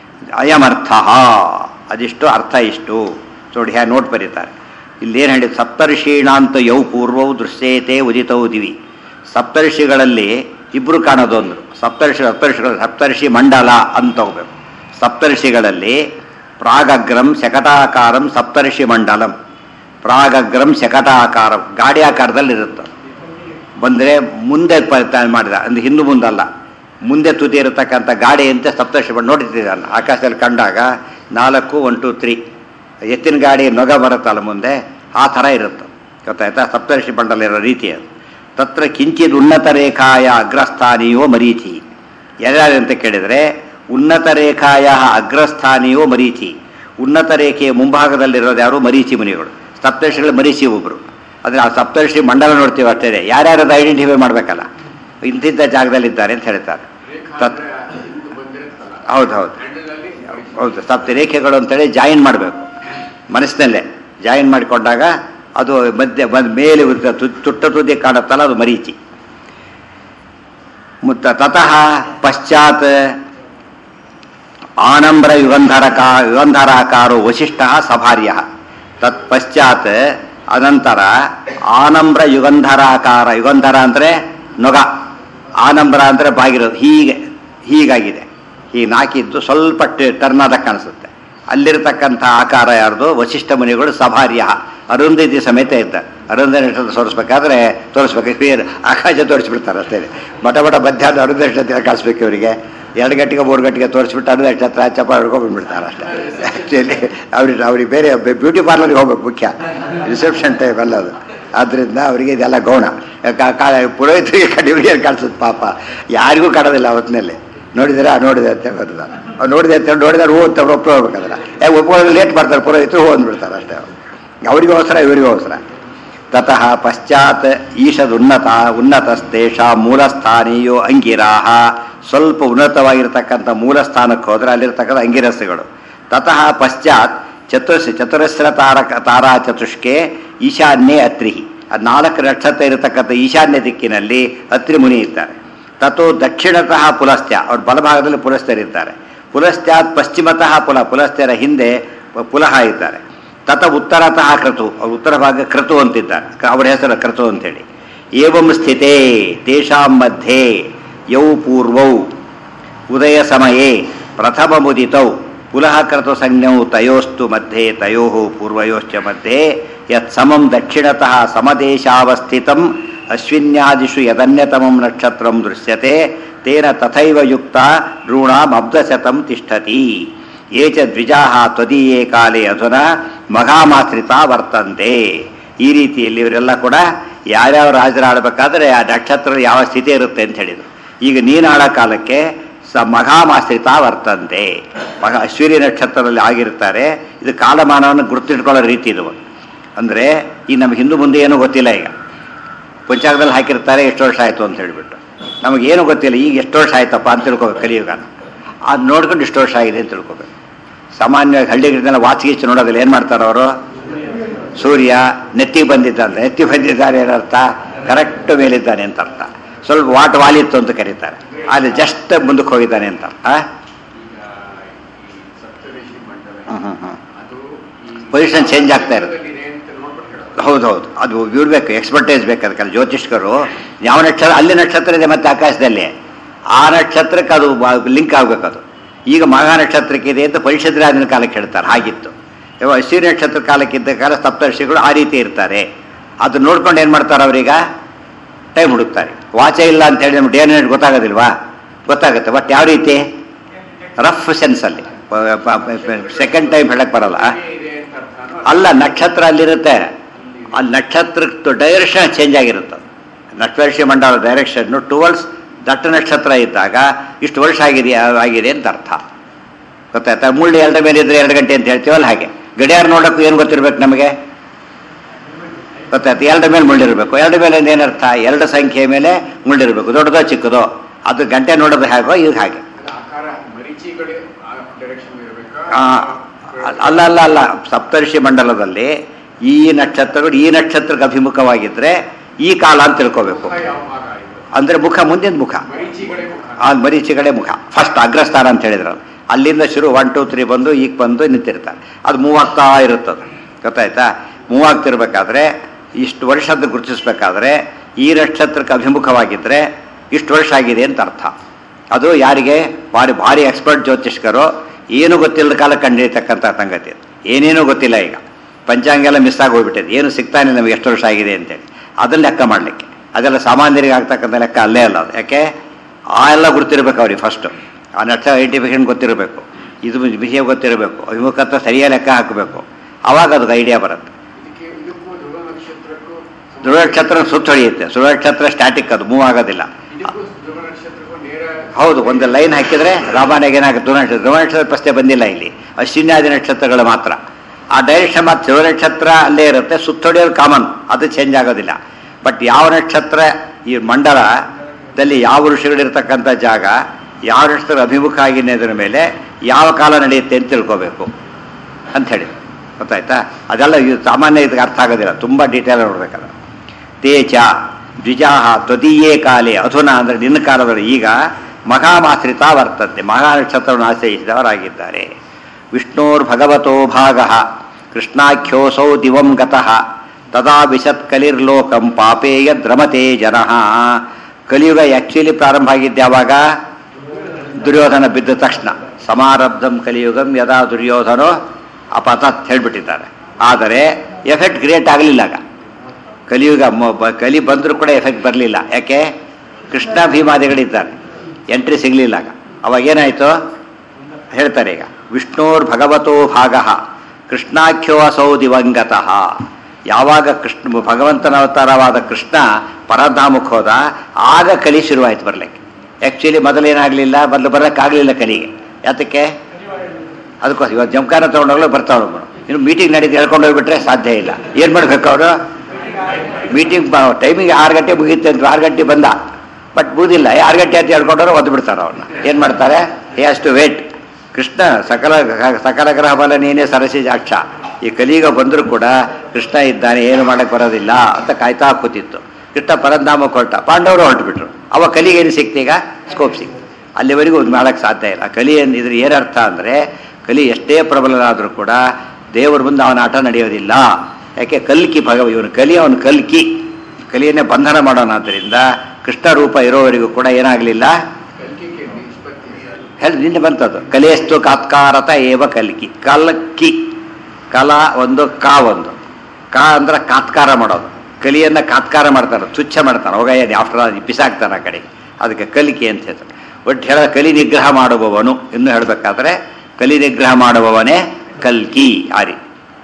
ಅಯಮರ್ಥ ಅದಿಷ್ಟು ಅರ್ಥ ಇಷ್ಟು ನೋಡಿ ಹ್ಯಾ ನೋಟ್ ಬರೀತಾರೆ ಇಲ್ಲೇನು ಹೇಳಿ ಸಪ್ತರ್ಷೀಣಾಂತ ಯೌ ಪೂರ್ವವು ದೃಶ್ಯತೆ ಉದಿತವು ದಿವಿ ಸಪ್ತರ್ಷಿಗಳಲ್ಲಿ ಇಬ್ಬರು ಕಾಣೋದೊಂದು ಸಪ್ತರ್ಷಿ ಸಪ್ತರ್ಷಿಗಳು ಸಪ್ತರ್ಷಿ ಮಂಡಲ ಅಂತ ಹೋಗ್ಬೇಕು ಸಪ್ತರ್ಷಿಗಳಲ್ಲಿ ಪ್ರಾಗಗ್ರಂ ಶಕಟಾಕಾರಂ ಸಪ್ತರ್ಷಿ ಮಂಡಲಂ ಪ್ರಾಗಗ್ರಂ ಶಕಟಾಕಾರಂ ಗಾಡಿ ಆಕಾರದಲ್ಲಿ ಇರುತ್ತೆ ಬಂದರೆ ಮುಂದೆ ಪ- ತ- ಮಾಡಿದ ಅಂದ್ರೆ ಹಿಂದು ಮುಂದಲ್ಲ ಮುಂದೆ ತುದಿ ಇರತಕ್ಕಂಥ ಗಾಡಿ ಅಂತ ಸಪ್ತರ್ಷಿ ಬಂದು ನೋಡಿರ್ತಿದ್ದಾನೆ ಆಕಾಶದಲ್ಲಿ ಕಂಡಾಗ ನಾಲ್ಕು ಒನ್ ಟು ತ್ರೀ ಎತ್ತಿನ ಗಾಡಿ ನೊಗ ಬರುತ್ತಲ್ಲ ಮುಂದೆ ಆ ಥರ ಇರುತ್ತೆ ಗೊತ್ತಾಯ್ತಾ ಸಪ್ತರ್ಷಿ ಬಂಡಲ್ ಇರೋ ರೀತಿ ಅದು ತತ್ರ ಕಿಂಚಿತ್ ಉನ್ನತ ರೇಖಾಯ ಅಗ್ರಸ್ಥಾನಿಯೋ ಮರೀಚಿ ಯಾರ್ಯಾರು ಅಂತ ಕೇಳಿದರೆ ಉನ್ನತ ರೇಖಾಯ ಅಗ್ರಸ್ಥಾನಿಯೋ ಮರೀಚಿ ಉನ್ನತ ರೇಖೆಯ ಮುಂಭಾಗದಲ್ಲಿರೋದು ಯಾರು ಮರೀಚಿ ಮುನಿಗಳು ಸಪ್ತರ್ಷಿಗಳು ಮರೀಚಿ ಒಬ್ಬರು ಅಂದರೆ ಆ ಸಪ್ತರ್ಷಿ ಮಂಡಲ ನೋಡ್ತೀವಿ ಅಷ್ಟೇ ಯಾರ್ಯಾರದು ಐಡೆಂಟಿಫೈ ಮಾಡಬೇಕಲ್ಲ ಇಂತಿದ್ದ ಜಾಗದಲ್ಲಿದ್ದಾರೆ ಅಂತ ಹೇಳ್ತಾರೆ ರೇಖಾ ತತ್ ಅಂದ್ರೆ ಹಿಂದೆ ಬಂದಿರುತ್ತಲ್ಲ ಹೌದು ಹೌದು ಹ್ಯಾಂಡಲಲ್ಲಿ ಹೌದು ಸಪ್ತ ರೇಖೆಗಳು ಅಂತೇಳಿ ಜಾಯಿನ್ ಮಾಡಬೇಕು ಮನಸ್ಸಿನಲ್ಲೇ ಜಾಯಿನ್ ಮಾಡಿಕೊಂಡಾಗ ಅದು ಮಧ್ಯೆ ಬಂದ ಮೇಲೆ ಉದ್ದ ತು- ತುಟ್ಟ ತುದಿ ಕಾಣುತ್ತಲ್ಲ ಅದು ಮರೀಚಿ ಮುತ್ತ ತತಃ ಪಶ್ಚಾತ್ ಆನಂಬ್ರ ಯುಗಂಧರಕಾ ಯುಗಂಧರಾಕಾರೋ ವಶಿಷ್ಠ ಸಭಾರ್ಯ ತತ್ ಪಶ್ಚಾತ್ ಅನಂತರ ಆನಂಬ್ರ ಯುಗಂಧರಾಕಾರ ಯುಗಂಧರ ಅಂದರೆ ನೊಗ ಆನಂಬ್ರ ಅಂದರೆ ಬಾಗಿರೋದು ಹೀಗೆ ಹೀಗಾಗಿದೆ ಹೀಗೆ ನಾಕಿದ್ದು ಸ್ವಲ್ಪ ಟರ್ನ್ ಆದಾಗ ಕಾಣಿಸುತ್ತೆ ಅಲ್ಲಿರತಕ್ಕಂಥ ಆಕಾರ ಯಾರ್ದು ವಶಿಷ್ಠ ಮುನಿಗಳು ಸಭಾರ್ಯ ಅರುಂಧತಿ ಸಮೇತ ಇದ್ದ ಅರುಂಧತಿ ನಕ್ಷತ್ರ ತೋರಿಸ್ಬೇಕಾದ್ರೆ ತೋರಿಸ್ಬೇಕು ಕ್ಲಿಯರ್ ಆಕಾಶ ತೋರಿಸ್ಬಿಡ್ತಾರೆ ಅಷ್ಟೇ ಮಠ ಮಠ ಮಧ್ಯಾಹ್ನ ಅರುಂಧ ನಕ್ಷತ್ರ ಕಳಿಸ್ಬೇಕು ಇವರಿಗೆ ಎರಡು ಗಂಟೆಗೆ ಮೂರು ಗಂಟೆಗೆ ತೋರಿಸ್ಬಿಟ್ಟು ಅರುಂಧ ನಕ್ಷತ್ರ ಚಪ್ಪ ಹಿಡ್ಕೊಂಡ್ಬಿಡ್ತಾರೆ ಅಷ್ಟೇ ಆ್ಯಕ್ಚುಲಿ ಅವ್ರಿಗೆ ಅವ್ರಿಗೆ ಬೇರೆ ಬ್ಯೂಟಿ ಪಾರ್ಲರ್ಗೆ ಹೋಗ್ಬೇಕು ಮುಖ್ಯ ರಿಸೆಪ್ಷನ್ ಟೈಮ್ ಅಲ್ಲ ಅದು ಆದ್ದರಿಂದ ಅವರಿಗೆ ಇದೆಲ್ಲ ಗೌಣ ಕಾ- ಕಾ- ಪುರೋಹಿತರಿಗೆ ಕಡಿಮೆ ಕಾಣಿಸುತ್ತೆ ಪಾಪ ಯಾರಿಗೂ ಕಾಣೋದಿಲ್ಲ ಅವತ್ತಿನಲ್ಲಿ ನೋಡಿದಿರಾ ನೋಡಿದೆ ಅಂತ ಬರ್ತದ ಅವ್ರು ನೋಡಿದೆ ಅಂತ ಹೇಳಿ ನೋಡಿದ್ರೆ ಹೂ ಅಂತ ಒಪ್ಕೊಳ್ಬೇಕಾದ್ರೆ ಯಾಕೆ ಒಪ್ಕೊಳ್ಳೋದು ಲೇಟ್ ಬರ್ತಾರೆ ಪುರೋಹಿತರು ಹೂ ಅಂದ್ಬಿಡ್ತಾರೆ ಅಷ್ಟೇ ಅವರಿಗೂ ಅವಸರ ಇವರಿಗೂ ಅವಸರ ತತಃ ಪಶ್ಚಾತ್ ಈಶದುನ್ನತ ಉನ್ನತಸ್ತೇಷ ಮೂಲಸ್ಥಾನೀಯೋ ಅಂಗಿರಾಹ ಸ್ವಲ್ಪ ಉನ್ನತವಾಗಿರ್ತಕ್ಕಂಥ ಮೂಲಸ್ಥಾನಕ್ಕೆ ಹೋದರೆ ಅಲ್ಲಿರ್ತಕ್ಕಂಥ ಅಂಗಿರಸ್ಸುಗಳು ತತಃ ಪಶ್ಚಾತ್ ಚತುರ್ಶ ಚತುರಸ್ರ ತಾರಕ ತಾರಾ ಚತುಷ್ಕೆ ಈಶಾನ್ಯೇ ಅತ್ರಿಹಿ ಅದು ನಾಲ್ಕು ನಕ್ಷತ್ರ ಇರತಕ್ಕಂಥ ಈಶಾನ್ಯ ದಿಕ್ಕಿನಲ್ಲಿ ಅತ್ರಿ ಮುನಿ ಇದ್ದಾರೆ ತಥೋ ದಕ್ಷಿಣತಃ ಪುಲಸ್ತ್ಯ ಅವ್ರ ಬಲಭಾಗದಲ್ಲಿ ಪುಲಸ್ತ್ಯರಿದ್ದಾರೆ ಪುಲಸ್ತ್ಯಾತ್ ಪಶ್ಚಿಮತಃ ಪುಲ ಪುಲಸ್ತ್ಯರ ಹಿಂದೆ ಪ- ಪುಲಹ ಇದ್ದಾರೆ ತತ ಉತ್ತರತಃ ಕ್ರತು ಅವ್ರ ಉತ್ತರ ಭಾಗ ಕ್ರತು ಅಂತಿದ್ದಾರೆ ಕ- ಅವ್ರ ಹೆಸರು ಕ್ರತು ಅಂತೇಳಿ ಏವಂ ಸ್ಥಿತೇ ತೇಷಾಂ ಮಧ್ಯೆ ಯೌ ಪೂರ್ವೌ ಉದಯ ಸಮಯೇ ಪ್ರಥಮ ಮುದಿತೌ ಪುನಃ ಕೃತ ಸಂಜ್ಞೌ ತಯೋಸ್ತು ಮಧ್ಯೆ ತಯೋ ಪೂರ್ವಯೋಶ್ಚ ಮಧ್ಯೆ ಯತ್ ಸಮಂ ದಕ್ಷಿಣತಃ ಸಮದೇಶಾವಸ್ಥಿತಂ ಅಶ್ವಿನ್ಯಾದಿಷು ಯದನ್ಯತಮಂ ನಕ್ಷತ್ರಂ ದೃಶ್ಯತೆ ತೇನ ತಥೈವ ಯುಕ್ತ ಋಣಾಂ ಅಬ್ಧಶತಂ ತಿಷ್ಠತಿ ಯೇ ಚ ದ್ವಿಜಾಹ ತ್ವದೀಯೇ ಕಾಲೇ ಅಧುನಾ ಮಘಾಮಾಶ್ರಿತ ವರ್ತಂತೆ ಈ ರೀತಿಯಲ್ಲಿ ಇವರೆಲ್ಲ ಕೂಡ ಯಾರ್ಯಾವ ರಾಜರಾಡಬೇಕಾದ್ರೆ ಆ ನಕ್ಷತ್ರ ಯಾವ ಸ್ಥಿತಿ ಇರುತ್ತೆ ಅಂತ ಹೇಳಿದರು ಈಗ ನೀನು ಆಳೋ ಕಾಲಕ್ಕೆ ಸ ಮಘಾಮಾಶ್ರಿತ ವರ್ತಂತೆ ಮಗ ಅಶ್ವಿನಿ ನಕ್ಷತ್ರದಲ್ಲಿ ಆಗಿರ್ತಾರೆ ಇದು ಕಾಲಮಾನವನ್ನು ಗುರುತಿಟ್ಕೊಳ್ಳೋ ರೀತಿ ಇದು ಅಂದರೆ ಈ ನಮ್ಮ ಹಿಂದೂ ಮುಂದೆ ಏನೂ ಗೊತ್ತಿಲ್ಲ ಈಗ ಪಂಚಾಂಗದಲ್ಲಿ ಹಾಕಿರ್ತಾರೆ ಎಷ್ಟು ವರ್ಷ ಆಯಿತು ಅಂತ ಹೇಳಿಬಿಟ್ಟು ನಮಗೇನು ಗೊತ್ತಿಲ್ಲ ಈಗ ಎಷ್ಟು ವರ್ಷ ಆಯ್ತಪ್ಪ ಅಂತ ತಿಳ್ಕೊಬೇಕು ಕಲಿಯುಗಾನ ಅದು ನೋಡ್ಕೊಂಡು ಇಷ್ಟು ವರ್ಷ ಆಗಿದೆ ಅಂತ ತಿಳ್ಕೊಬೇಕು ಸಾಮಾನ್ಯವಾಗಿ ಹಳ್ಳಿಗಳಿಂದೆಲ್ಲ ವಾಚಿಗೀಚು ನೋಡೋದಿಲ್ಲ ಏನು ಮಾಡ್ತಾರೆ ಅವರು ಸೂರ್ಯ ನೆತ್ತಿಗೆ ಬಂದಿದ್ದಾನೆ ನೆತ್ತಿ ಬಂದಿದ್ದಾನೆ ಏನರ್ಥ ಕರೆಕ್ಟ್ ಮೇಲಿದ್ದಾನೆ ಅಂತ ಅರ್ಥ ಸ್ವಲ್ಪ ವಾಟ್ ವಾಲಿತ್ತು ಅಂತ ಕರೀತಾರೆ ಅಲ್ಲಿ ಜಸ್ಟ್ ಮುಂದಕ್ಕೆ ಹೋಗಿದ್ದಾನೆ ಅಂತ ಆ? ಈಗ ಈ ಸಪ್ತಋಷಿ ಮಂಡಲ ಹ್ಮ್, ಹ್ಮ್, ಹ್ಮ್. ಅದು ಈ Position change ಆಗ್ತಾ ಇರುತ್ತೆ. ಇದೆ ಅಂತ ನೋಡ್ಬಿಟ್ಟು ಹೇಳೋದು. ಹೌದೌದು ಅದು ಇವ್ರಬೇಕು ಎಕ್ಸ್ಪರ್ಟೈಸ್ ಬೇಕು ಅದಕ್ಕೆ ಜ್ಯೋತಿಷ್ಕರು ಯಾವ ನಕ್ಷತ್ರ ಅಲ್ಲಿ ನಕ್ಷತ್ರ ಇದೆ ಮತ್ತೆ ಆಕಾಶದಲ್ಲಿ ಆ ನಕ್ಷತ್ರಕ್ಕೆ ಅದು ಲಿಂಕ್ ಆಗ್ಬೇಕು ಅದು ಈಗ ಮಹಾ ನಕ್ಷತ್ರಕ್ಕೆ ಇದೆ ಅಂತ ಪರಿಷದ್ರಾಜಿನ ಕಾಲಕ್ಕೆ ಹೇಳ್ತಾರೆ ಹಾಗಿತ್ತು ಇವಾಗ ಅಶ್ವಿನಿ ನಕ್ಷತ್ರ ಕಾಲಕ್ಕೆ ಇದ್ದ ಕಾಲ ಸಪ್ತರ್ಷಿಗಳು ಆ ರೀತಿ ಇರ್ತಾರೆ ಅದು ನೋಡ್ಕೊಂಡು ಏನು ಮಾಡ್ತಾರೆ ಅವರೀಗ ಟೈಮ್ ಹುಡುಕ್ತಾರೆ ವಾಚ ಇಲ್ಲ ಅಂತ ಹೇಳಿ ನಮ್ಗೆ ಏನೇನು ಗೊತ್ತಾಗೋದಿಲ್ವಾ ಗೊತ್ತಾಗುತ್ತೆ ಬಟ್ ಯಾವ ರೀತಿ ರಫ್ ಸೆನ್ಸಲ್ಲಿ ಸೆಕೆಂಡ್ ಟೈಮ್ ಹೇಳಕ್ ಬರಲ್ಲ ಹೀಗೆ ಇದೆ ಅಂತ ಅರ್ಥನೋ ಅಲ್ಲ ನಕ್ಷತ್ರ ಅಲ್ಲಿರುತ್ತೆ ಆ ನಕ್ಷತ್ರ ಡೈರೆಕ್ಷನ್ ಚೇಂಜ್ ಆಗಿರುತ್ತೆ ನಕ್ಷತ್ರ ಮಂಡಲ ಡೈರೆಕ್ಷನ್ ಟುವರ್ಡ್ಸ್ ದಟ್ಟ ನಕ್ಷತ್ರ ಇದ್ದಾಗ ಇಷ್ಟು ವರ್ಷ ಆಗಿದೆ ಆಗಿದೆ ಅಂತ ಅರ್ಥ ಗೊತ್ತಾಯ್ತಾ ಮುಳ್ಳು ಎರಡು ಮೇಲೆ ಇದ್ರೆ ಎರಡು ಗಂಟೆ ಅಂತ ಹೇಳ್ತೀವಲ್ಲ ಹಾಗೆ ಗಡಿಯಾರ ನೋಡೋಕ್ಕೂ ಏನು ಗೊತ್ತಿರ್ಬೇಕು ನಮಗೆ ಗೊತ್ತಾಯ್ತು ಎರಡು ಮೇಲೆ ಮುಳ್ಳಿರಬೇಕು ಎರಡು ಮೇಲೆ ಏನರ್ಥ ಎರಡು ಸಂಖ್ಯೆ ಮೇಲೆ ಮುಳ್ಳಿರಬೇಕು ದೊಡ್ಡದೋ ಚಿಕ್ಕದೋ ಅದು ಗಂಟೆ ನೋಡೋದು ಹೇಗೋ ಇದು ಹಾಗೆ ಅದು ಆಕಾರ ಮರೀಚಿಗಳು ಆ ಡೈರೆಕ್ಷನ್ ಇರಬೇಕಾ ಆ, ಅಲ್ಲ ಅಲ್ಲ ಅಲ್ಲ ಸಪ್ತರ್ಷಿ ಮಂಡಲದಲ್ಲಿ ಈ ನಕ್ಷತ್ರಗಳು ಈ ನಕ್ಷತ್ರಕ್ಕೆ ಅಭಿಮುಖವಾಗಿದ್ರೆ ಈ ಕಾಲ ಅಂತ ತಿಳ್ಕೋಬೇಕು ಮುಖ ಯಾವ ಭಾಗ ಇದು ಅಂದ್ರೆ ಮುಖ ಮುಂದಿನ ಮುಖ ಮರೀಚಿಗಳೇ ಮುಖ ಆ ಮರೀಚಿಗಳೇ ಮುಖ ಫಸ್ಟ್ ಅಗ್ರಸ್ಥಾನ ಅಂತ ಹೇಳಿದ್ರು ಅಲ್ಲಿಂದ ಶುರು ಒನ್ ಟೂ ತ್ರೀ ಬಂದು ಈಗ ಬಂದು ನಿಂತಿರ್ತಾರೆ ಅದು ಮೂವ್ ಆಗ್ತಾ ಇರುತ್ತದೆ ಗೊತ್ತಾಯ್ತಾ ಮೂವ್ ಆಗ್ತಿರ್ಬೇಕಾದ್ರೆ ಇಷ್ಟು ವರ್ಷದ ಗುರುತಿಸ್ಬೇಕಾದ್ರೆ ಈ ನಕ್ಷತ್ರಕ್ಕೆ ಅಭಿಮುಖವಾಗಿದ್ದರೆ ಇಷ್ಟು ವರ್ಷ ಆಗಿದೆ ಅಂತ ಅರ್ಥ ಅದು ಯಾರಿಗೆ ಭಾರಿ ಭಾರಿ ಎಕ್ಸ್ಪರ್ಟ್ ಜ್ಯೋತಿಷ್ಕರು ಏನು ಗೊತ್ತಿಲ್ಲದ ಕಾಲ ಕಂಡಿರ್ತಕ್ಕಂಥ ಸಂಗತಿ ಅದು. ಏನೇನೂ ಗೊತ್ತಿಲ್ಲ ಈಗ ಪಂಚಾಂಗ ಎಲ್ಲ ಮಿಸ್ ಆಗಿ ಹೋಗ್ಬಿಟ್ಟಿದೆ ಏನು ಸಿಗ್ತಾನೆ ನಮಗೆ ಎಷ್ಟು ವರ್ಷ ಆಗಿದೆ ಅಂತೇಳಿ ಅದನ್ನ ಲೆಕ್ಕ ಮಾಡಲಿಕ್ಕೆ ಅದೆಲ್ಲ ಸಾಮಾನ್ಯರಿಗೆ ಆಗ್ತಕ್ಕಂಥ ಲೆಕ್ಕ ಅಲ್ಲೇ ಅಲ್ಲ ಅದು ಯಾಕೆ ಆ ಎಲ್ಲ ಗುರ್ತಿರ್ಬೇಕು ಅವ್ರಿಗೆ ಫಸ್ಟು ಆ ನಕ್ಷತ್ರ ಐಡೆಂಟಿಫಿಕೇಶನ್ ಗೊತ್ತಿರಬೇಕು ಇದು ವಿಷಯ ಗೊತ್ತಿರಬೇಕು ಅಭಿಮುಖತ್ವ ಸರಿಯಾಗಿ ಲೆಕ್ಕ ಹಾಕಬೇಕು ಆವಾಗ ಅದಕ್ಕೆ ಐಡಿಯಾ ಬರುತ್ತೆ ಇದಕ್ಕೆ ಇದಕ್ಕೂ ಧ್ರುವ ನಕ್ಷತ್ರಕ್ಕೂ ಧ್ರುವ ನಕ್ಷತ್ರ ಸುತ್ತ ಹೊಡೆಯುತ್ತೆ ಧ್ರುವ ನಕ್ಷತ್ರ ಸ್ಟ್ಯಾಟಿಕ್ ಅದು ಮೂವ್ ಆಗೋದಿಲ್ಲ ಇದಕ್ಕೂ ಧ್ರುವ ನಕ್ಷತ್ರಕ್ಕೂ ನೇರ ಹೌದು ಒಂದು ಲೈನ್ ಹಾಕಿದ್ರೆ ರಾಮಾಯಣ ಏನಾಗುತ್ತೆ ಧ್ರುವ ನಕ್ಷತ್ರ ಧ್ರುವ ನಕ್ಷತ್ರ ಪ್ರಶ್ನೆ ಬಂದಿಲ್ಲ ಇಲ್ಲಿ ಅಶ್ವಿನ್ಯಾದಿ ನಕ್ಷತ್ರಗಳು ಮಾತ್ರ ಆ ಡೈರೆಕ್ಷನ್ ಮಾತ್ರ ಧ್ರುವ ನಕ್ಷತ್ರ ಅಲ್ಲೇ ಇರುತ್ತೆ ಸುತ್ತೊಡೆಯೋದು ಕಾಮನ್ ಅದು ಚೇಂಜ್ ಆಗೋದಿಲ್ಲ ಬಟ್ ಯಾವ ನಕ್ಷತ್ರ ಈ ಮಂಡಲದಲ್ಲಿ ಯಾವ ಋಷಿಗಳಿರ್ತಕ್ಕಂಥ ಜಾಗ ಯಾವ ನಕ್ಷತ್ರ ಅಭಿಮುಖ ಆಗಿದ್ದರ ಮೇಲೆ ಯಾವ ಕಾಲ ನಡೆಯುತ್ತೆ ಅಂತ ತಿಳ್ಕೋಬೇಕು ಅಂತ ಹೇಳಿ ಗೊತ್ತಾಯ್ತಾ ಅದೆಲ್ಲ ಇದು ಸಾಮಾನ್ಯ ಇದಕ್ಕೆ ಅರ್ಥ ಆಗೋದಿಲ್ಲ ತುಂಬ ಡೀಟೇಲ್ ನೋಡ್ಬೇಕಲ್ಲ ತೇಚ ದ್ವಿಜಾಹ ತ್ವದೀಯೇ ಕಾಲೇ ಅಧುನಾ ಅಂದರೆ ನಿನ್ನ ಕಾಲದಲ್ಲಿ ಈಗ ಮಹಾಮಾಶ್ರಿತ ವರ್ತಂತೆ ಮಹಾ ನಕ್ಷತ್ರವನ್ನು ಆಶ್ರಯಿಸಿದವರಾಗಿದ್ದಾರೆ ವಿಷ್ಣೋರ್ ಭಗವತೋ ಭಾಗ ಕೃಷ್ಣಾಖ್ಯೋಸೌ ದಿವಂ ಗತಃ ತದಾ ವಿಶತ್ ಕಲಿರ್ಲೋಕಂ ಪಾಪೇಯ ದ್ರಮತೆ ಜನಃ ಕಲಿಯುಗ ಆ್ಯಕ್ಚುಲಿ ಪ್ರಾರಂಭ ಆಗಿದ್ದು ಯಾವಾಗ ದುರ್ಯೋಧನ ಬಿದ್ದ ತಕ್ಷಣ ಸಮಾರಬ್ಧಂ ಕಲಿಯುಗಂ ಯದಾ ದುರ್ಯೋಧನೋ ಅಪತತ್ ಹೇಳ್ಬಿಟ್ಟಿದ್ದಾರೆ ಆದರೆ ಎಫೆಕ್ಟ್ ಕ್ರಿಯೇಟ್ ಆಗಲಿಲ್ಲ ಆಗ ಕಲಿಯುಗ ಮ- ಬ- ಕಲಿ ಬಂದರೂ ಕೂಡ ಎಫೆಕ್ಟ್ ಬರಲಿಲ್ಲ ಯಾಕೆ ಕೃಷ್ಣ ಭೀಮಾದಿಗಳಿದ್ದಾರೆ ಎಂಟ್ರಿ ಸಿಗಲಿಲ್ಲ ಆಗ ಅವಾಗ ಏನಾಯಿತು ಹೇಳ್ತಾರೆ ಈಗ ವಿಷ್ಣೋರ್ ಭಗವತೋ ಭಾಗ ಕೃಷ್ಣಾಖ್ಯೋ ಅಸೌ ದಿವಂಗತಃ ಯಾವಾಗ ಕೃಷ್ಣ ಭಗವಂತನ ಅವತಾರವಾದ ಕೃಷ್ಣ ಪರಧಾಮಕ್ಕೆ ಹೋದ ಆಗ ಕಲಿ ಶುರುವಾಯ್ತು ಬರ್ಲಿಕ್ಕೆ ಆ್ಯಕ್ಚುಲಿ ಮೊದಲೇನಾಗಲಿಲ್ಲ ಮೊದಲು ಬರೋಕ್ಕಾಗಲಿಲ್ಲ ಕಲಿಗೆ ಯಾತಕ್ಕೆ ಅದಕ್ಕೋಸ್ಕರ ಇವತ್ತು ಜಮಖಾನ ತೊಗೊಂಡೋಗ್ಲು ಬರ್ತಾವೆ ಇನ್ನು ಮೀಟಿಂಗ್ ನಡೀತು ಹೇಳ್ಕೊಂಡು ಹೋಗ್ಬಿಟ್ರೆ ಸಾಧ್ಯ ಇಲ್ಲ ಏನು ಮಾಡ್ಬೇಕು ಅವರು ಮೀಟಿಂಗ್ ಟೈಮಿಗೆ ಆರು ಗಂಟೆ ಮುಗಿಯುತ್ತೆ ಅಂತ ಆರು ಗಂಟೆ ಬಂದ ಬಟ್ ಮುಗಿದಿಲ್ಲ ಆರು ಗಂಟೆ ಅಂತ ಹೇಳ್ಕೊಂಡವ್ರು ಒದ್ದು ಬಿಡ್ತಾರೆ ಅವ್ರನ್ನ ಏನು ಮಾಡ್ತಾರೆ he has to wait Krishna ಸಕಲ ಸಕಲ ಗ್ರಹ ಬಲ ನೀನೇ ಸರಸಿ ಜಾಕ್ಷ ಈ ಕಲಿಯುಗ ಬಂದರೂ ಕೂಡ ಕೃಷ್ಣ ಇದ್ದಾನೆ ಏನು ಮಾಡಕ್ಕೆ ಬರೋದಿಲ್ಲ ಅಂತ ಕಾಯ್ತಾ ಕೂತಿತ್ತು ಕೃಷ್ಣ ಪರಧಾಮಕ್ಕೆ ಹೊರಟ ಪಾಂಡವರು ಹೊರಟುಬಿಟ್ರು ಅವಾಗ ಕಲಿಗೆ ಏನು ಸಿಕ್ತು ಈಗ ಸ್ಕೋಪ್ ಸಿಕ್ತು ಅಲ್ಲಿವರೆಗೂ ಒಂದು ಮಾಡೋಕ್ಕೆ ಸಾಧ್ಯ ಇಲ್ಲ ಕಲಿ ಏನ್- ಇದ್ರ ಏನರ್ಥ ಅಂದರೆ ಕಲಿ ಎಷ್ಟೇ ಪ್ರಬಲನಾದರೂ ಕೂಡ ದೇವರ ಮುಂದೆ ಅವನ ಆಟ ನಡೆಯೋದಿಲ್ಲ ಯಾಕೆ ಕಲ್ಕಿ ಭಗವ ಇವನು ಕಲಿ ಅವನು ಕಲ್ಕಿ ಕಲಿಯನ್ನೇ ಬಂಧನ ಮಾಡೋನಾದ್ದರಿಂದ ಕೃಷ್ಣ ರೂಪ ಇರೋವರೆಗೂ ಕೂಡ ಏನಾಗಲಿಲ್ಲ ಕಲ್ಕಿಗೆ ನಿಷ್ಪತ್ತಿ ಹೇಳಿ ನಿನ್ನೆ ಬಂತದ್ದು ಕಲಿಯಸ್ತು ಕಾತ್ಕಾರತ ಏವ ಕಲ್ಕಿ ಕಲ್ಕಿ ಕಲ ಒಂದು ಕಾ ಒಂದು ಕಾ ಅಂದ್ರೆ ಕಾತ್ಕಾರ ಮಾಡೋದು ಕಲಿಯನ್ನ ಕಾತ್ಕಾರ ಮಾಡ್ತಾರೆ ತುಚ್ಛ ಮಾಡ್ತಾನೆ ಹೋಗಯ್ಯ ಆಫ್ಟರ್ ಆಲ್ ಬಿಸಾಕ್ತಾನೆ ಆ ಕಡೆ ಅದಕ್ಕೆ ಕಲಿಕೆ ಅಂತ ಹೇಳ್ತಾರೆ ಒಟ್ಟು ಹೇಳ ಕಲಿ ನಿಗ್ರಹ ಮಾಡುವವನು ಇನ್ನು ಹೇಳಬೇಕಾದ್ರೆ ಕಲಿ ನಿಗ್ರಹ ಮಾಡುವವನೇ ಕಲ್ಕಿ ಆ ರೀತಿ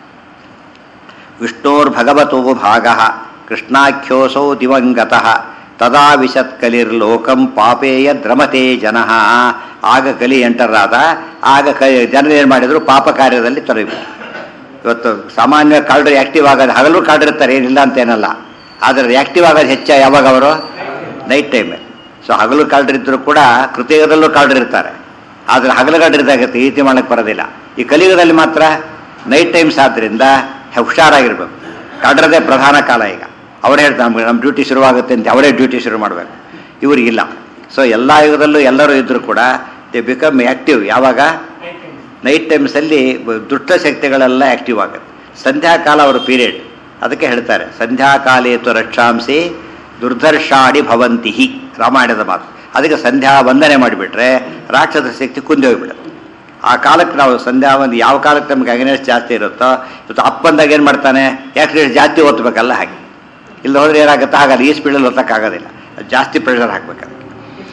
ವಿಷ್ಣೋರ್ಭಗವತೋ ಭಾಗ ಕೃಷ್ಣಾಖ್ಯೋಸೌ ದಿವಂಗತಃ ತದಾ ವಿಶತ್ ಕಲಿರ್ಲೋಕಂ ಪಾಪೇಯ ದ್ರಮತೆ ಜನಃ ಆಗ ಕಲಿ ಎಂಟರಾದ ಆಗ ಕ ಜನರು ಏನು ಮಾಡಿದ್ರು ಪಾಪ ಕಾರ್ಯದಲ್ಲಿ ತೊಡಗಿಬಿಟ್ರು ಇವತ್ತು ಸಾಮಾನ್ಯ ಕಾಲ್ಡ್ರು ಆ್ಯಕ್ಟಿವ್ ಆಗೋದು ಹಗಲು ಕಾಡಿರ್ತಾರೆ ಏನಿಲ್ಲ ಅಂತೇನಲ್ಲ ಆದರೆ ಆ್ಯಕ್ಟಿವ್ ಆಗೋದು ಹೆಚ್ಚ ಯಾವಾಗ ಅವರು ನೈಟ್ ಟೈಮಲ್ಲಿ ಸೊ ಹಗಲು ಕಾಲ್ಡ್ರಿದ್ರು ಕೂಡ ಕೃತಿಯುಗದಲ್ಲೂ ಕಾಲ್ಡ್ರಿರ್ತಾರೆ ಆದರೆ ಹಗಲು ಕಾಲ್ಡ್ರಿದ್ದಾಗತ್ತೆ ಈ ರೀತಿ ಮಾಡಕ್ಕೆ ಬರೋದಿಲ್ಲ ಈ ಕಲಿಯುಗದಲ್ಲಿ ಮಾತ್ರ ನೈಟ್ ಟೈಮ್ಸ್ ಆದ್ದರಿಂದ ಹುಷಾರಾಗಿರ್ಬೇಕು ಕಾಡ್ರದೇ ಪ್ರಧಾನ ಕಾಲ ಈಗ ಅವರೇ ಹೇಳ್ತಾರೆ ನಮ್ಗೆ ನಮ್ಮ ಡ್ಯೂಟಿ ಶುರುವಾಗುತ್ತೆ ಅಂತ ಅವರೇ ಡ್ಯೂಟಿ ಶುರು ಮಾಡಬೇಕು ಇವರಿಗಿಲ್ಲ ಸೊ ಎಲ್ಲ ಯುಗದಲ್ಲೂ ಎಲ್ಲರೂ ಇದ್ದರೂ ಕೂಡ ದೇ ಬಿಕಮ್ ಆ್ಯಕ್ಟಿವ್ ಯಾವಾಗ ನೈಟ್ ಟೈಮ್ಸಲ್ಲಿ ದುಷ್ಟ ಶಕ್ತಿಗಳೆಲ್ಲ ಆ್ಯಕ್ಟಿವ್ ಆಗುತ್ತೆ ಸಂಧ್ಯಾಕಾಲ ಅವರ ಪೀರಿಯಡ್ ಅದಕ್ಕೆ ಹೇಳ್ತಾರೆ ಸಂಧ್ಯಾಕಾಲೇತು ರಕ್ಷಾಂಸಿ ದುರ್ಧರ್ಷಾಡಿ ಭವಂತಿ ಹಿ ರಾಮಾಯಣದ ಮಾತು ಅದಕ್ಕೆ ಸಂಧ್ಯಾ ವಂದನೆ ಮಾಡಿಬಿಟ್ರೆ ರಾಕ್ಷಸ ಶಕ್ತಿ ಕುಂದಿ ಹೋಗ್ಬಿಡುತ್ತೆ ಆ ಕಾಲಕ್ಕೆ ನಾವು ಸಂಧ್ಯಾ ಒಂದು ಯಾವ ಕಾಲಕ್ಕೆ ನಮ್ಗೆ ಅಗನೆಸ್ಟ್ ಜಾಸ್ತಿ ಇರುತ್ತೋ ಇವತ್ತು ಅಪ್ ಬಂದಾಗ ಏನು ಮಾಡ್ತಾನೆ ಯಾಕೆ ಜಾಸ್ತಿ ಓದ್ಬೇಕಲ್ಲ ಹಾಗೆ ಇಲ್ಲ ಹೋದ್ರೆ ಏನಾಗುತ್ತೆ ಆಗಲ್ಲ ಈ ಸ್ಪೀಡಲ್ಲಿ ಓದಕ್ಕಾಗೋದಿಲ್ಲ ಜಾಸ್ತಿ ಪ್ರೆಷರ್ ಹಾಕ್ಬೇಕು ಅದಕ್ಕೆ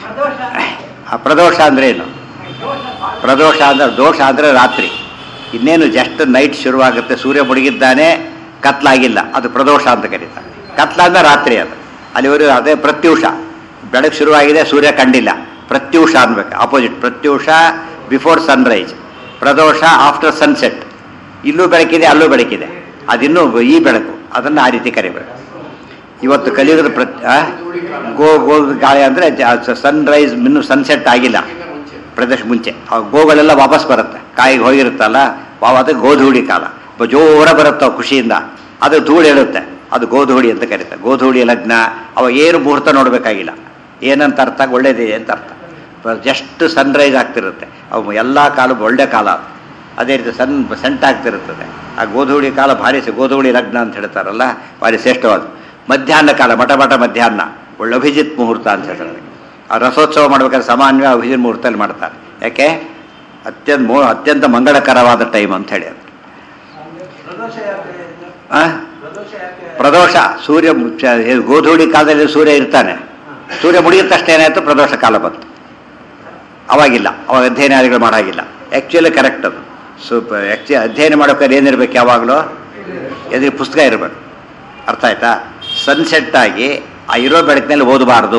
ಆ ಪ್ರದೋಷ ಅಂದ್ರೆ ಏನು ಪ್ರದೋಷ ಅಂದ್ರೆ ದೋಷ ಅಂದ್ರೆ ರಾತ್ರಿ ಇನ್ನೇನು ಜಸ್ಟ್ ನೈಟ್ ಶುರುವಾಗುತ್ತೆ ಸೂರ್ಯ ಮುಳುಗಿದ್ದಾನೆ ಕತ್ಲಾಗಿಲ್ಲ ಅದು ಪ್ರದೋಷ ಅಂತ ಕರೀತಾರೆ ಕತ್ಲಾಂದ್ರೆ ರಾತ್ರಿ ಅದು ಅಲ್ಲಿವರೆಗೂ ಅದೇ ಪ್ರತ್ಯೂಷ ಬೆಳಗ್ಗೆ ಶುರುವಾಗಿದೆ ಸೂರ್ಯ ಕಂಡಿಲ್ಲ ಪ್ರತ್ಯೂಷ ಅನ್ಬೇಕು ಅಪೋಸಿಟ್ ಪ್ರತ್ಯೂಷ ಬಿಫೋರ್ ಸನ್ರೈಸ್ ಪ್ರದೋಷ ಆಫ್ಟರ್ ಸನ್ಸೆಟ್ ಇಲ್ಲೂ ಬೆಳಕಿದೆ ಅಲ್ಲೂ ಬೆಳಕಿದೆ ಅದಿನ್ನೂ ಈ ಬೆಳಕು ಅದನ್ನು ಆ ರೀತಿ ಕರಿಬೇಕು ಇವತ್ತು ಕಲಿಯುಗದ ಪ್ರತ್ ಆ? ಗೋ ಗೋ ಗಾಳಿ ಅಂದರೆ ಸನ್ರೈಸ್ ಇನ್ನು ಸನ್ಸೆಟ್ ಆಗಿಲ್ಲ ಅದಕ್ಕಿಂತ ಮುಂಚೆ ಪ್ರದೇಶ ಮುಂಚೆ ಆ ಗೋಗಳೆಲ್ಲ ವಾಪಸ್ ಬರುತ್ತೆ ಕಾಯಿಗೆ ಹೋಗಿರುತ್ತಲ್ಲ ವಾ- ಅದು ಗೋಧೂಳಿ ಕಾಲ ಬ- ಜೋರ ಬರುತ್ತೆ ಅವು ಖುಷಿಯಿಂದ ಅದು ಧೂಳು ಹೇಳುತ್ತೆ ಅದು ಗೋಧೂಳಿ ಅಂತ ಕರೀತಾರೆ ಗೋಧೂಳಿ ಲಗ್ನ ಅವ ಏನು ಮುಹೂರ್ತ ನೋಡಬೇಕಾಗಿಲ್ಲ ಏನಂತ ಅರ್ಥ ಒಳ್ಳೇದಿದೆ ಅಂತ ಅರ್ಥ ಜಸ್ಟ್ ಸನ್ರೈಸ್ ಆಗ್ತಿರುತ್ತೆ ಅವು ಎಲ್ಲ ಕಾಲ ಒಳ್ಳೆ ಕಾಲ ಅದು. ಅದೇ ರೀತಿ ಸನ್ ಸೆಂಟ್ ಆಗ್ತಿರುತ್ತದೆ ಆ ಗೋಧೂಳಿ ಕಾಲ ಭಾರಿ ಸ- ಗೋಧೂಳಿ ಲಗ್ನ ಅಂತ ಹೇಳ್ತಾರಲ್ಲ ಭಾರಿ ಶ್ರೇಷ್ಠವಾದ ಮಧ್ಯಾಹ್ನ ಕಾಲ ಮಠ ಮಠ ಮಧ್ಯಾಹ್ನ ಒಳ್ಳೆ ಅಭಿಜಿತ್ ಮುಹೂರ್ತ ಅಂತ ಹೇಳ್ತಾರೆ ಅದಕ್ಕೆ. ಆ ರಥೋತ್ಸವ ಮಾಡ್ಬೇಕಾದ್ರೆ ಸಾಮಾನ್ಯ ಅಭಿಜಿತ್ ಮುಹೂರ್ತದಲ್ಲಿ ಮಾಡ್ತಾರೆ ಯಾಕೆ ಅತ್ಯಂತ ಮೋ ಅತ್ಯಂತ ಮಂಗಳಕರವಾದ ಟೈಮ್ ಅಂತ ಹೇಳಿ ಅದು ಪ್ರದೋಷ ಯಾಕೆ ಇದು? ಆ? ಪ್ರದೋಷ ಯಾಕೆ ಪ್ರದೋಷ ಸೂರ್ಯ ಮುಚ್ಚ- ಇದು ಗೋಧೂಳಿ ಕಾಲದಲ್ಲಿ ಸೂರ್ಯ ಇರ್ತಾನೆ ಸೂರ್ಯ ಮುಡಿದ ತಕ್ಷಣ ಏನಾಯ್ತು ಪ್ರದೋಷ ಕಾಲ ಬಂತು ಅವಾಗಿಲ್ಲ ಅವಾಗ ಅಧ್ಯಯನಾದಿಗಳು ಮಾಡಾಗಿಲ್ಲ ಆ್ಯಕ್ಚುಲಿ ಕರೆಕ್ಟ್ ಅದು ಸೊ ಆ್ಯಕ್ಚುಲಿ ಅಧ್ಯಯನ ಮಾಡೋಕೆ ಏನಿರ್ಬೇಕು ಯಾವಾಗಲೂ ಎದುರು ಪುಸ್ತಕ ಇರಬೇಕು ಅರ್ಥ ಆಯ್ತಾ ಸನ್ಸೆಟ್ ಆಗಿ ಆ ಇರೋ ಬೆಳಕಿನಲ್ಲಿ ಓದಬಾರ್ದು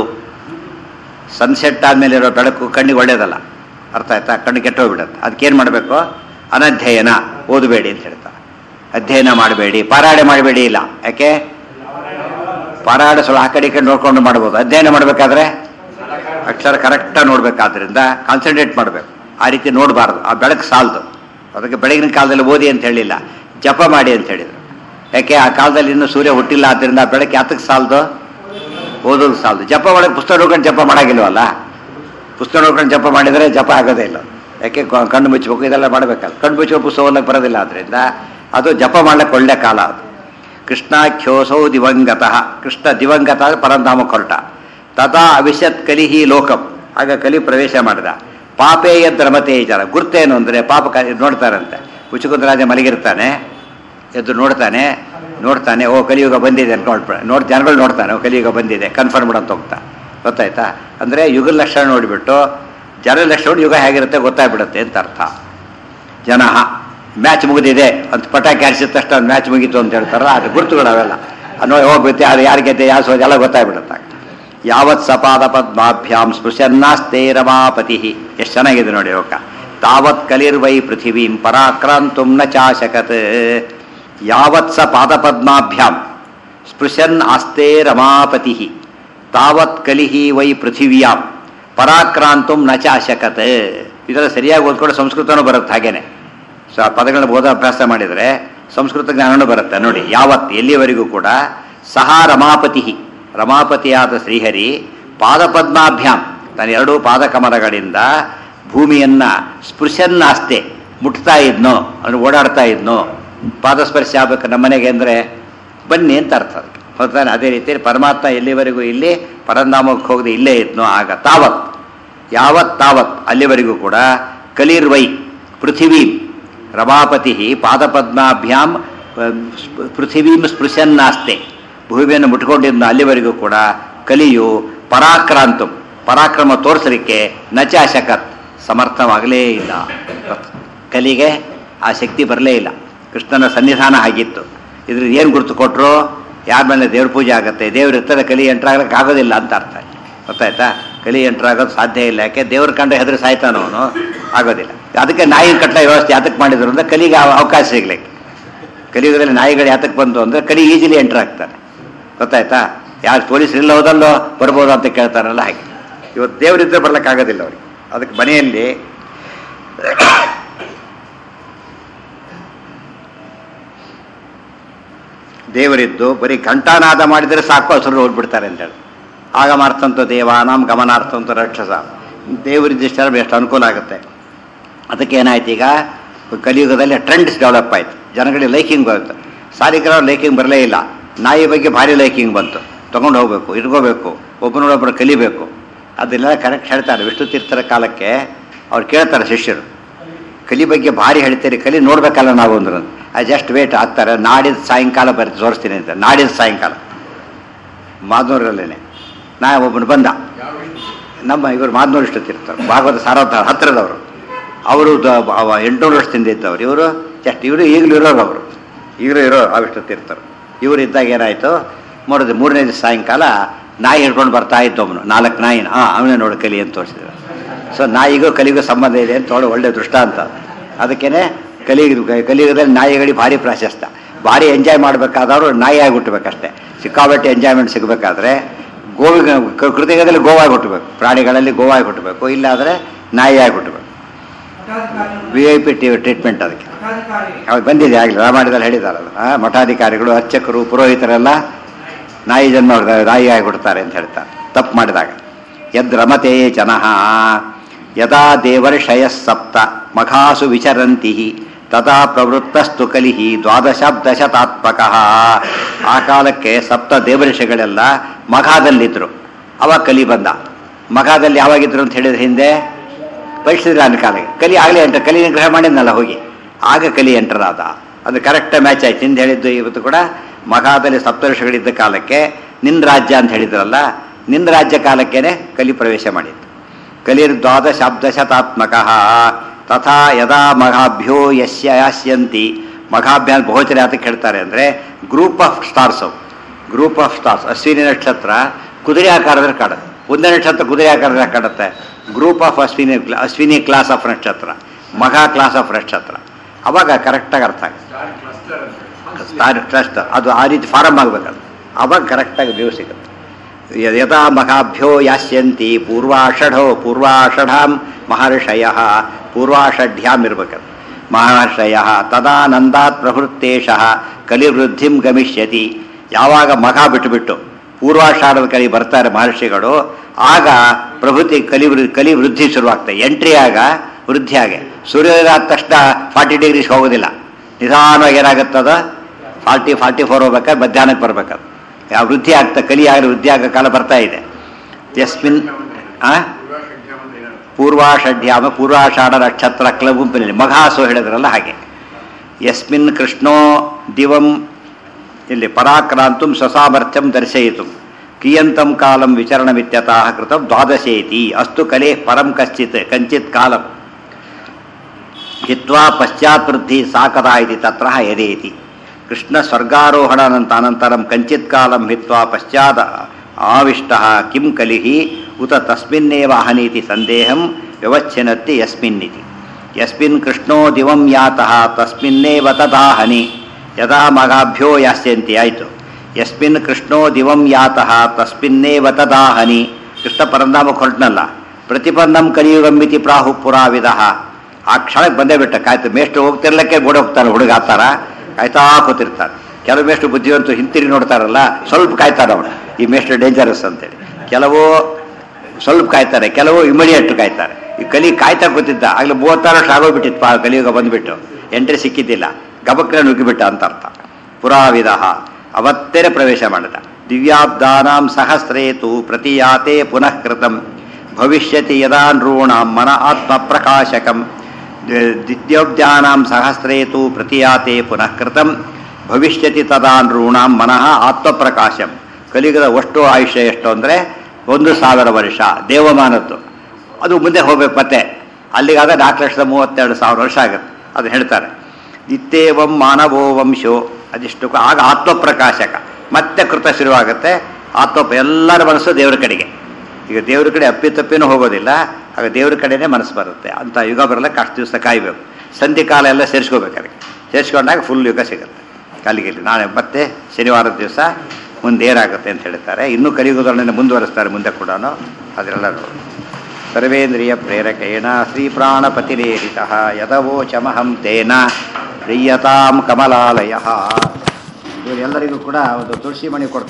ಸನ್ಸೆಟ್ ಆದಮೇಲೆ ಇರೋ ಬೆಳಕು ಕಣ್ಣಿಗೆ ಒಳ್ಳೇದಲ್ಲ ಅರ್ಥ ಆಯ್ತಾ ಕಣ್ಣು ಕೆಟ್ಟೋಗ್ಬಿಡುತ್ತೆ ಅದಕ್ಕೇನು ಮಾಡಬೇಕು ಅನಧ್ಯಯನ ಓದಬೇಡಿ ಅಂತ ಹೇಳ್ತಾರೆ ಅಧ್ಯಯನ ಮಾಡಬೇಡಿ ಪಾರಾಯಣ ಮಾಡಬೇಡಿ ಇಲ್ಲ ಯಾಕೆ ಪಾರಾಯಣ ಸ್ವಲ್ಪ ಆ ಕಡೆ ಈ ಕಡೆ ನೋಡ್ಕೊಂಡು ಮಾಡ್ಬೋದು ಅಧ್ಯಯನ ಮಾಡಬೇಕಾದ್ರೆ ಅಕ್ಷರ ಕರೆಕ್ಟಾಗಿ ನೋಡ್ಬೇಕಾದ್ರಿಂದ ಕಾನ್ಸಂಟ್ರೇಟ್ ಮಾಡಬೇಕು ಆ ರೀತಿ ನೋಡಬಾರ್ದು ಆ ಬೆಳಕು ಸಾಲದು ಅದಕ್ಕೆ ಬೆಳಗಿನ ಕಾಲದಲ್ಲಿ ಓದಿ ಅಂತ ಹೇಳಿಲ್ಲ ಜಪ ಮಾಡಿ ಅಂತ ಹೇಳಿದರು ಯಾಕೆ ಆ ಕಾಲದಲ್ಲಿ ಇನ್ನೂ ಸೂರ್ಯ ಹುಟ್ಟಿಲ್ಲ ಆದ್ದರಿಂದ ಆ ಬೆಳಕು ಯಾತಕ್ಕೆ ಸಾಲದು ಓದೋದು ಸಾಲದು ಜಪ ಮಾಡಕ್ಕೆ ಪುಸ್ತಕ ನೋಡ್ಕೊಂಡು ಜಪ ಮಾಡಾಗಿಲ್ವಲ್ಲ ಪುಸ್ತಕ ನೋಡ್ಕೊಂಡು ಜಪ ಮಾಡಿದರೆ ಜಪ ಆಗೋದೇ ಇಲ್ಲ ಯಾಕೆ ಕ- ಕಣ್ಣು ಮುಚ್ಚಬೇಕು ಇದೆಲ್ಲ ಮಾಡಬೇಕಲ್ಲ ಕಣ್ಣು ಮುಚ್ಚಿಕೊಂಡು ಪುಸ್ತಕ ಓದಕ್ಕೆ ಬರೋದಿಲ್ಲ ಆದ್ದರಿಂದ ಅದು ಜಪ ಮಾಡ್ಲಿಕ್ಕೆ ಒಳ್ಳೆ ಕಾಲ ಅದು ಕೃಷ್ಣಾಖ್ಯೋಸೌ ದಿವಂಗತಃ ಕೃಷ್ಣ ದಿವಂಗತ ಅಂದ್ರೆ ಪರಂಧಾಮಕ್ಕೆ ಹೊರಟ ತಥಾ ಅವಿಶತ್ ಕಲಿಹಿ ಲೋಕಂ ಆಗ ಕಲಿ ಪ್ರವೇಶ ಮಾಡಿದ ಪಾಪೇಯ ದ್ರಮತೆ ಜನ ಗುರ್ತೇನು ಅಂದರೆ ಪಾಪ ಕ- ನೋಡ್ತಾರಂತೆ ಉಚುಕುಂದರಾಜ ಮಲಗಿರ್ತಾನೆ ಎದ್ದು ನೋಡ್ತಾನೆ ನೋಡ್ತಾನೆ ಓ ಕಲಿಯುಗ ಬಂದಿದೆ ಅಂತ ನೋಡ್ಬಿಡ ನೋಡಿ ಜನಗಳು ನೋಡ್ತಾನೆ ಓ ಕಲಿಯುಗ ಬಂದಿದೆ ಕನ್ಫರ್ಮ್ ಅಂತ ಹೋಗ್ತಾ ಗೊತ್ತಾಯ್ತಾ ಅಂದರೆ ಯುಗ ಲಕ್ಷಣ ನೋಡಿಬಿಟ್ಟು ಜನ ಲಕ್ಷಣ ನೋಡಿ ಯುಗ ಹೇಗಿರುತ್ತೆ ಗೊತ್ತಾಗ್ಬಿಡುತ್ತೆ ಅಂತ ಅರ್ಥ ಜನ ಮ್ಯಾಚ್ ಮುಗಿದಿದೆ ಅಂತ ಪಟಾಕಿ ಹಾರಿಸಿದ ತಕ್ಷಣ ಮ್ಯಾಚ್ ಮುಗೀತು ಅಂತ ಹೇಳ್ತಾರಲ್ಲ ಅದು ಗುರುತುಗಳು ಅವೆಲ್ಲ ನೋಡಿ ಹೋಗುತ್ತೆ ಯಾರು ಯಾರು ಗೆದ್ದೆ ಯಾರು ಸೋದೆ ಎಲ್ಲ ಗೊತ್ತಾಗ್ಬಿಡುತ್ತೆ ಯಾವತ್ ಸಪಾದ ಪದ್ಮಾಭ್ಯಾಂ ಸ್ಪೃಶನ್ನಾಸ್ತೆ ರಮಾಪತಿ ಎಷ್ಟು ಚೆನ್ನಾಗಿದೆ ನೋಡಿ ಅವಕ್ಕ ತಾವತ್ ಕಲಿರ್ವೈ ಪೃಥಿವೀಂ ಪರಾಕ್ರಾಂತುಂ ನ ಚಾಶಕತ್ ಯಾವತ್ ಸ ಪಾದಪದ್ಮಾಭ್ಯಾಂ ಸ್ಪೃಶನ್ ಆಸ್ತೆ ರಮಾಪತಿ ತಾವತ್ ಕಲಿಹಿ ವೈ ಪೃಥಿವ್ಯಾಂ ಪರಾಕ್ರಾಂತುಂ ನ ಚಾಶಕತ್ ಇದೆಲ್ಲ ಸರಿಯಾಗಿ ಓದ್ಕೊಂಡು ಸಂಸ್ಕೃತನೂ ಬರುತ್ತೆ ಹಾಗೇನೆ ಸೊ ಆ ಪದಗಳನ್ನ ಓದೋ ಅಭ್ಯಾಸ ಮಾಡಿದರೆ ಸಂಸ್ಕೃತ ಜ್ಞಾನನೂ ಬರುತ್ತೆ ನೋಡಿ ಯಾವತ್ತು ಎಲ್ಲಿವರೆಗೂ ಕೂಡ ಸಹ ರಮಾಪತಿ ರಮಾಪತಿಯಾದ ಶ್ರೀಹರಿ ಪಾದಪದ್ಮಾಭ್ಯಾಂ ತನ್ನ ಎರಡೂ ಪಾದಕಮಲಗಳಿಂದ ಭೂಮಿಯನ್ನ ಸ್ಪೃಶನ್ನಾಸ್ತೆ ಮುಟ್ತಾ ಇದ್ನೋ ಅಂದ್ರೆ ಓಡಾಡ್ತಾ ಇದ್ನೋ ಪಾದಸ್ಪರ್ಶ ಆಗ್ಬೇಕು ನಮ್ಮ ಮನೆಗೆ ಅಂದರೆ ಬನ್ನಿ ಅಂತ ಅರ್ಥ ಅದಕ್ಕೆ ಹೌದಾನೆ ಅದೇ ರೀತಿ ಪರಮಾತ್ಮ ಎಲ್ಲಿವರೆಗೂ ಇಲ್ಲಿ ಪರಂಧಾಮಕ್ಕೆ ಹೋಗದೆ ಇಲ್ಲೇ ಇದ್ನೋ ಆಗ ತಾವತ್ ಯಾವತ್ ತಾವತ್ ಅಲ್ಲಿವರೆಗೂ ಕೂಡ ಕಲಿರ್ವೈ ಪೃಥಿವೀಂ ರಮಾಪತಿ ಪಾದಪದ್ಮಾಭ್ಯಾಂ ಆ, ಸ್ಪ- ಪೃಥಿವೀಂ ಸ್ಪೃಶನ್ನಾಸ್ತೆ ಭೂಮಿಯನ್ನು ಮುಟ್ಕೊಂಡಿದ್ದ ಅಲ್ಲಿವರೆಗೂ ಕೂಡ ಕಲಿಯು ಪರಾಕ್ರಾಂತು ಪರಾಕ್ರಮ ತೋರಿಸಲಿಕ್ಕೆ ನಚ ಅಶಕತ್ ಸಮರ್ಥವಾಗಲೇ ಇಲ್ಲ ಕಲಿಗೆ ಆ ಶಕ್ತಿ ಬರಲೇ ಇಲ್ಲ ಕೃಷ್ಣನ ಸನ್ನಿಧಾನ ಆಗಿತ್ತು ಇದ್ರ ಏನು ಗುರುತು ಕೊಟ್ಟರು ಯಾರ ಮೇಲೆ ದೇವ್ರ ಪೂಜೆ ಆಗುತ್ತೆ ದೇವ್ರ ಇರ್ತಾರೆ ಕಲಿ ಎಂಟ್ರಾಗಲಿಕ್ಕೆ ಆಗೋದಿಲ್ಲ ಅಂತ ಅರ್ಥ ಗೊತ್ತಾಯ್ತಾ ಕಲಿ ಎಂಟ್ರಾಗೋದು ಸಾಧ್ಯ ಇಲ್ಲ ಯಾಕೆ ದೇವ್ರ ಕಂಡು ಹೆದರಿ ಸಾಯ್ತಾನ ಅವನು ಆಗೋದಿಲ್ಲ ಅದಕ್ಕೆ ನಾಯಿ ಕಟ್ಲ ವ್ಯವಸ್ಥೆ ಯಾತಕ್ಕೆ ಮಾಡಿದ್ರು ಅಂದ್ರೆ ಕಲಿಗೆ ಅವ- ಅವಕಾಶ ಸಿಗ್ಲಿಕ್ಕೆ ಕಲಿಯುಗದಲ್ಲಿ ನಾಯಿಗಳು ಯಾತಕ್ಕೆ ಬಂತು ಅಂದ್ರೆ ಕಲಿ ಈಜಿಲಿ ಎಂಟರ್ ಆಗ್ತಾನೆ ಗೊತ್ತಾಯ್ತಾ ಯಾರು ಪೊಲೀಸರು ಇಲ್ಲ ಹೋದಲ್ಲೋ ಬರ್ಬೋದು ಅಂತ ಕೇಳ್ತಾರಲ್ಲ ಹಾಗೆ ಇವತ್ತು ದೇವರಿದ್ರೆ ಬರ್ಲಿಕ್ಕಾಗೋದಿಲ್ಲ ಅವ್ರಿಗೆ ಅದಕ್ಕೆ ಮನೆಯಲ್ಲಿ ದೇವರಿದ್ದು ಬರೀ ಘಂಟಾನಾದ ಮಾಡಿದರೆ ಸಾಕು ಹಸುರು ಹೋಗ್ಬಿಡ್ತಾರೆ ಅಂತೇಳಿ ಆಗ ಮಾರ್ತಂತ ದೇವಾನಾಂ ಗಮನಾರ್ಥಂತ ರಕ್ಷಸ ದೇವರಿದ್ದಿಷ್ಟಾದ್ರೆ ಎಷ್ಟು ಅನುಕೂಲ ಆಗುತ್ತೆ ಅದಕ್ಕೆ ಏನಾಯ್ತು ಈಗ ಕಲಿಯುಗದಲ್ಲಿ ಟ್ರೆಂಡ್ಸ್ ಡೆವಲಪ್ ಆಯ್ತು ಜನಗಳಿಗೆ ಲೈಕಿಂಗ್ ಬಂತು ಸಾರಿಗ್ರಾಮ ಲೈಕಿಂಗ್ ಬರಲೇ ಇಲ್ಲ ನಾಯಿ ಬಗ್ಗೆ ಭಾರಿ ಲೈಕಿಂಗ್ ಬಂತು ತಗೊಂಡು ಹೋಗ್ಬೇಕು ಇಟ್ಕೋಬೇಕು ಒಬ್ಬನೊಳೊಬ್ಬರು ಕಲಿಬೇಕು ಅದನ್ನೆಲ್ಲ ಕರೆಕ್ಟ್ ಹೇಳ್ತಾರೆ ವಿಷ್ಣು ತೀರ್ಥರ ಕಾಲಕ್ಕೆ ಅವ್ರು ಕೇಳ್ತಾರೆ ಶಿಷ್ಯರು ಕಲಿ ಬಗ್ಗೆ ಭಾರಿ ಹೇಳ್ತೀರಿ ಕಲಿ ನೋಡ್ಬೇಕಲ್ಲ ನಾವು ಅಂದ್ರು ಆ ಜಸ್ಟ್ ವೇಟ್ ಆಗ್ತಾರೆ ನಾಡಿದ ಸಾಯಂಕಾಲ ಬರ್ ತೋರಿಸ್ತೀನಿ ಅಂತ ನಾಡಿದ ಸಾಯಂಕಾಲ ಮಾದನೂರಲ್ಲೇನೆ ನಾ ಒಬ್ಬನು ಬಂದ ಯಾವ ವಿಷ್ಣು? ನಮ್ಮ ಇವರು ಮಾದನೂರು ಇಷ್ಟು ತೀರ್ಥರು ಭಾಗವತ ಸಾರಥ ಹತ್ತಿರದವರು ಅವರು ದ- ಅವ ಎಂಟುನೂರು ವರ್ಷದಿಂದ ಇದ್ದವ್ರು ಇವರು ಜಸ್ಟ್ ಇವರು ಈಗಲೂ ಇರೋರು ಅವರು ಈಗಲೂ ಇರೋ ಅವಿಷ್ಟು ತೀರ್ಥರು ಇವರು ಇದ್ದಾಗ ಏನಾಯಿತು ನೋಡಿದ್ರೆ ಮೂರನೇ ದಿವಸ ಸಾಯಂಕಾಲ ನಾಯಿ ಹಿಡ್ಕೊಂಡು ಬರ್ತಾ ಇತ್ತು ಅವನು ನಾಲ್ಕು ನಾಯಿನ ಹಾಂ ಅವನೇ ನೋಡಿ ಕಲಿ ಅಂತ ತೋರಿಸಿದ್ರು ಸೊ ನಾಯಿಗೂ ಕಲಿಗೂ ಸಂಬಂಧ ಇದೆ ಅಂತ ನೋಡಿ ಒಳ್ಳೆ ದೃಷ್ಟಾಂತ ಅದಕ್ಕೇನೆ ಕಲಿ ಕಲಿಯುಗದಲ್ಲಿ ನಾಯಿಗಳಿಗೆ ಭಾರಿ ಪ್ರಾಶಸ್ತ್ಯ ಭಾರಿ ಎಂಜಾಯ್ ಮಾಡಬೇಕಾದವರು ನಾಯಿ ಆಗಿ ಹುಟ್ಟಬೇಕಷ್ಟೇ ಸಿಕ್ಕಾಬಟ್ಟೆ ಎಂಜಾಯ್ಮೆಂಟ್ ಸಿಗಬೇಕಾದ್ರೆ ಗೋವಿಗೆ ಕ- ಕೃತಿಕದಲ್ಲಿ ಗೋವಾಗಿ ಹುಟ್ಟಬೇಕು ಪ್ರಾಣಿಗಳಲ್ಲಿ ಗೋವಾಗಿ ಹುಟ್ಟಬೇಕು ಇಲ್ಲಾದರೆ ನಾಯಿಯಾಗಿ ಹುಟ್ಟಬೇಕು ವಿ ಐ ಪಿ ಟಿ ಟ್ರೀಟ್ಮೆಂಟ್ ಅದಕ್ಕೆ ಅವ್ರು ಬಂದಿದೆ ಆಗಲಿ ರಾಮಾಯಣದಲ್ಲಿ ಹೇಳಿದಾರಲ್ಲ ಆ, ಮಠಾಧಿಕಾರಿಗಳು ಅರ್ಚಕರು ಪುರೋಹಿತರೆಲ್ಲ ನಾಯಿ ಜನ್ಮ ಹೊಡ್ತಾರೆ, ನಾಯಿ ಆಗಿ ಬಿಡ್ತಾರೆ ಅಂತ ಹೇಳ್ತಾರೆ ತಪ್ಪು ಮಾಡಿದಾಗ ಯದ್ ರಮತೆ ಜನಃ ಯದಾ ದೇವರ್ಷಯ ಸಪ್ತ ಮಖಾಸು ವಿಚರಂತಿ ತದಾ ಪ್ರವೃತ್ತಸ್ತು ಕಲಿಹಿ ದ್ವಾದಶಾಬ್ದಶತಾತ್ಮಕ ಆ ಕಾಲಕ್ಕೆ ಸಪ್ತ ದೇವರ್ಷಿಗಳೆಲ್ಲ ಮಘಾದಲ್ಲಿದ್ದರು ಅವಾಗ ಕಲಿ ಬಂದ ಮಘಾದಲ್ಲಿ ಯಾವಾಗಿದ್ರು ಅಂತ ಹೇಳಿದ್ರೆ ಹಿಂದೆ ಪರೀಕ್ಷಿಸಿದ್ರೆ ಅನ್ನ ಕಾಲಿಗೆ ಕಲಿ ಆಗಲಿ ಎಂಟರ್ ಕಲಿ ಗ್ರಹ ಮಾಡಿದ್ನಲ್ಲ ಹೋಗಿ ಆಗ ಕಲಿ ಎಂಟರ್ ಆದ ಅದು ಕರೆಕ್ಟ್ ಮ್ಯಾಚ್ ಆಯ್ತು ಹಿಂದೆ ಹೇಳಿದ್ದು ಇವತ್ತು ಕೂಡ ಮಘಾದಲ್ಲಿ ಸಪ್ತರ್ಷಗಳಿದ್ದ ಕಾಲಕ್ಕೆ ನಿನ್ನ ರಾಜ್ಯ ಅಂತ ಹೇಳಿದ್ರಲ್ಲ ನಿನ್ನ ರಾಜ್ಯ ಕಾಲಕ್ಕೇನೆ ಕಲಿ ಪ್ರವೇಶ ಮಾಡಿತ್ತು ಕಲಿರ್ ದ್ವಾದಶಾಬ್ದಶತಾತ್ಮಕ ತಥಾ ಯದಾ ಮಘಾಭ್ಯೋ ಯಸ್ಯ ಯಾಸ್ಯಂತಿ ಮಘಾಭ್ಯ ಬಹುಚರ ಯಾತಕ್ಕೆ ಹೇಳ್ತಾರೆ ಅಂದರೆ ಗ್ರೂಪ್ ಆಫ್ ಸ್ಟಾರ್ಸ್ ಅವು ಗ್ರೂಪ್ ಆಫ್ ಸ್ಟಾರ್ಸ್ ಅಶ್ವಿನಿ ನಕ್ಷತ್ರ ಕುದುರೆ ಆಕಾರದಲ್ಲಿ ಕಾಡುತ್ತೆ ಒಂದೇ ನಕ್ಷತ್ರ ಕುದುರೆ ಆಕಾರದಲ್ಲಿ ಕಾಡುತ್ತೆ group of Ashwini Ashwini class of ನಕ್ಷತ್ರ ಮಘ ಕ್ಲಾಸ್ ಆಫ್ ನಕ್ಷತ್ರ ಅವಾಗ ಕರೆಕ್ಟಾಗಿ ಅರ್ಥ ಆಗುತ್ತೆ ಸ್ಟಾರ್ ಕ್ಲಸ್ಟರ್ ಅಂತ ಸ್ಟಾರ್ ಟ್ರಸ್ಟ್ ಅದು ಆ ರೀತಿ ಫಾರಮ್ ಆಗಬೇಕದು ಅವಾಗ ಕರೆಕ್ಟಾಗಿ ವ್ಯೂ ಸಿಗುತ್ತೆ ಯ- ಯಥಾ ಮಖಾಭ್ಯೋ ಯಾಸ್ಯಂತಿ ಪೂರ್ವಾಷಢೋ ಪೂರ್ವಾಷಢಾಂ ಮಹರ್ಷಯ ಪೂರ್ವಾಷಢ್ಯಾಂ ಇರ್ಬೇಕದು ಮಹರ್ಷಯ ತದಾನಂದಾತ್ ಪ್ರವೃತ್ತೇಶ ಕಲಿವೃದ್ಧಿಂ ಗಮಿಷ್ಯತಿ ಯಾವಾಗ ಮಖ ಬಿಟ್ಟುಬಿಟ್ಟು ಪೂರ್ವಾಷಾಢದ ಕಲಿ ಬರ್ತಾರೆ ಮಹರ್ಷಿಗಳು ಆಗ ಪ್ರಭೃತಿ ಕಲಿ ವೃ- ಕಲಿ ವೃದ್ಧಿ ಶುರುವಾಗ್ತದೆ ಎಂಟ್ರಿ ಆಗ ವೃದ್ಧಿ ಆಗ ಸೂರ್ಯೋದಯ ಆದ ತಕ್ಷಣ ಫಾರ್ಟಿ ಡಿಗ್ರೀಸ್ ಹೋಗೋದಿಲ್ಲ ನಿಧಾನವಾಗಿ ಏನಾಗುತ್ತದ ಫಾರ್ಟಿ ಫಾರ್ಟಿ ಫೋರ್ ಹೋಗ್ಬೇಕಾದ್ರೆ ಮಧ್ಯಾಹ್ನಕ್ಕೆ ಬರ್ಬೇಕದು ಯಾವ ವೃದ್ಧಿ ಆಗ್ತಾ ಕಲಿ ಆಗಲಿ ವೃದ್ಧಿ ಆಗೋ ಕಾಲ ಬರ್ತಾ ಇದೆ ಯಸ್ಮಿನ್ ಆ ಪೂರ್ವಸಂಖ್ಯಾಮ ಅಂತ ಏನರ್ಥ? ಪೂರ್ವಾಷಢ್ಯಾಮ ಪೂರ್ವಾಷಾಢ ನಕ್ಷತ್ರ ಕ್ಲ ಗುಂಪಿನಲ್ಲಿ ಮಘಾಸು ಹೇಳಿದ್ರಲ್ಲ ಹಾಗೆ ಯಸ್ಮಿನ್ ಕೃಷ್ಣೋ ದಿವಂ ಇಲ್ಲಿ ಪರಾಕ್ರಾಂತು ಸ್ವಸಾಮರ್ಥ್ಯಂ ದರ್ಶಯಿತು ಕಿಯಂತಂ ಕಾಲಂ ವಿಚರಣಮಿತ್ಯತಃ ಕೃತಂ ದ್ವಾದಶೇತಿ ಅಸ್ತು ಕಲೆ ಪರಂ ಕಶ್ಚಿತ್ ಕಂಚಿತ್ ಕಾಲಂ ಹಿತ್ವಾ ಪಶ್ಚಾತ್ ವೃದ್ಧಿ ಸಾಕದ ಇತಿ ತತ್ರ ಯದೇತಿ ಕೃಷ್ಣ ಸ್ವರ್ಗಾರೋಹಣಾನಂತ ಅನಂತರಂ ಕಂಚಿತ್ ಕಾಲಂ ಹಿತ್ವಾ ಪಶ್ಚಾತ್ ಆವಿಷ್ಟ ಕಿಂ ಕಲಿಹಿ ಉತ ತಸ್ಮಿನ್ನೇವ ಅಹನೀತಿ ಸಂದೇಹಂ ವ್ಯವಚ್ಛಿನ್ನತಿ ಯಸ್ಮಿನ್ನಿತಿ ಯಸ್ಮಿನ್ ಕೃಷ್ಣೋ ದಿವಂ ಯಾತಃ ತಸ್ಮಿನ್ನೇವ ತದಾಹನಿ ಯದಾ ಮಗಾಭ್ಯೋ ಯಾಸ್ಯಂತಿ ಆಯಿತು ಯಸ್ಮಿನ್ ಕೃಷ್ಣೋ ದಿವಂ ಯಾತಃ ತಸ್ಮಿನ್ನೇವ ತದಾಹನಿ ಕೃಷ್ಣ ಪರಂಧಾಮಕ್ಕೆ ಹೊರಟ್ನಲ್ಲ ಪ್ರತಿಪನ್ನಂ ಕಲಿಯುಗಂಬಿತಿ ಪ್ರಾಹು ಪುರಾವಿದಃ ಆ ಕ್ಷಣಕ್ಕೆ ಬಂದೇ ಬಿಟ್ಟ ಕಾಯ್ತು ಮೇಷ್ಟ್ರು ಹೋಗ್ತಿರ್ಲಕ್ಕೆ ಗೋಡೆ ಹೋಗ್ತಾರೆ ಹುಡುಗ ಆತಾರ ಕಾಯ್ತಾ ಕೂತಿರ್ತಾರೆ ಕೆಲವು ಮೇಷ್ಟ್ರು ಬುದ್ಧಿವಂತರು ಹಿಂತಿರುಗಿ ನೋಡ್ತಾರಲ್ಲ ಸ್ವಲ್ಪ ಕಾಯ್ತಾರೆ ಅವನು ಈ ಮೇಷ್ಟ್ರು ಡೇಂಜರಸ್ ಅಂತೇಳಿ ಕೆಲವು ಸ್ವಲ್ಪ ಕಾಯ್ತಾರೆ ಕೆಲವು ಇಮಿಡಿಯೇಟ್ ಕಾಯ್ತಾರೆ ಈ ಕಲಿ ಕಾಯ್ತಾ ಕೂತಿದ್ದ ಆಗ್ಲೇ ಮೂವತ್ತಾರು ವರ್ಷ ಆಗೋಗ್ಬಿಟ್ಟಿತ್ತು ಪಾ ಕಲಿಯುಗ ಬಂದ್ಬಿಟ್ಟು ಎಂಟ್ರಿ ಸಿಕ್ಕಿದ್ದಿಲ್ಲ ಗಬಕ್ರ ನುಗ್ಗಿಬಿಟ್ಟ ಅಂತ ಅರ್ಥ ಪುರಾವಿದ ಅವತ್ತೇನೆ ಪ್ರವೇಶ ಮಾಡಿದ ದಿವ್ಯಾಬ್ದಾನಾಂ ಸಹಸ್ರೇತು ಪ್ರತಿಯಾತೆ ಪುನಃ ಕೃತಂ ಭವಿಷ್ಯತಿ ಯದಾ ನೃಣಾಂ ಮನ ಆತ್ಮ ಪ್ರಕಾಶಕಂ ದಿತ್ಯೋಬ್ದಾನಾಂ ಸಹಸ್ರೇತು ಪ್ರತಿಯಾತೆ ಪುನಃ ಕೃತಂ ಭವಿಷ್ಯತಿ ತದಾ ನೃಣಾಂ ಮನಃ ಆತ್ಮಪ್ರಕಾಶಂ ಕಲಿಯುಗದ ಒಷ್ಟು ಆಯುಷ್ಯ ಎಷ್ಟು ಅಂದರೆ ಒಂದು ಸಾವಿರ ವರ್ಷ ದೇವಮಾನದ್ದು ಅದು ಮುಂದೆ ಹೋಗ್ಬೇಕು ಮತ್ತೆ ಅಲ್ಲಿಗಾದ ನಾಲ್ಕು ಲಕ್ಷದ ಮೂವತ್ತೆರಡು ಸಾವಿರ ವರ್ಷ ಆಗುತ್ತೆ ಅದು ಹೇಳ್ತಾರೆ ನಿತ್ಯೇವಂ ಮಾನವೋ ವಂಶೋ ಅದಿಷ್ಟು ಆಗ ಆತ್ಮಪ್ರಕಾಶಕ ಮತ್ತೆ ಕೃತ ಶುರುವಾಗುತ್ತೆ ಆತ್ಮ ಎಲ್ಲರ ಮನಸ್ಸು ದೇವರ ಕಡೆಗೆ ಈಗ ದೇವ್ರ ಕಡೆ ಅಪ್ಪಿತಪ್ಪಿನೂ ಹೋಗೋದಿಲ್ಲ ಆಗ ದೇವ್ರ ಕಡೆನೇ ಮನಸ್ಸು ಬರುತ್ತೆ ಅಂತ ಯುಗ ಬರಲಿಕ್ಕೆ ಅಷ್ಟು ದಿವಸ ಕಾಯಬೇಕು ಸಂಧಿ ಕಾಲ ಎಲ್ಲ ಸೇರಿಸ್ಕೋಬೇಕು ಅದಕ್ಕೆ ಸೇರಿಸ್ಕೊಂಡಾಗ ಫುಲ್ ಯುಗ ಸಿಗುತ್ತೆ ಅಲ್ಲಿಗೆ ಇಲ್ಲಿ ನಾಳೆ ಮತ್ತೆ ಶನಿವಾರದ ದಿವಸ ಮುಂದೆ ಏನಾಗುತ್ತೆ ಅಂತ ಹೇಳ್ತಾರೆ ಇನ್ನೂ ಕಲಿಯುಗದೊಡನೆ ಮುಂದುವರಿಸ್ತಾರೆ ಮುಂದೆ ಕೂಡ ಅದರೆಲ್ಲ ನೋಡಿ ಸರ್ವೇಂದ್ರಿಯ ಪ್ರೇರಕೇಣ ಶ್ರೀ ಪ್ರಾಣಪತಿರೇರಿತ ಯದವೋಚಮಹಂ ತೇನ ಪ್ರಿಯತಾಂ ಕಮಲಾಲಯ ಇವರೆಲ್ಲರಿಗೂ ಕೂಡ ಒಂದು ತುಳಸಿ ಮಣಿ ಕೊಡ್ತಾರೆ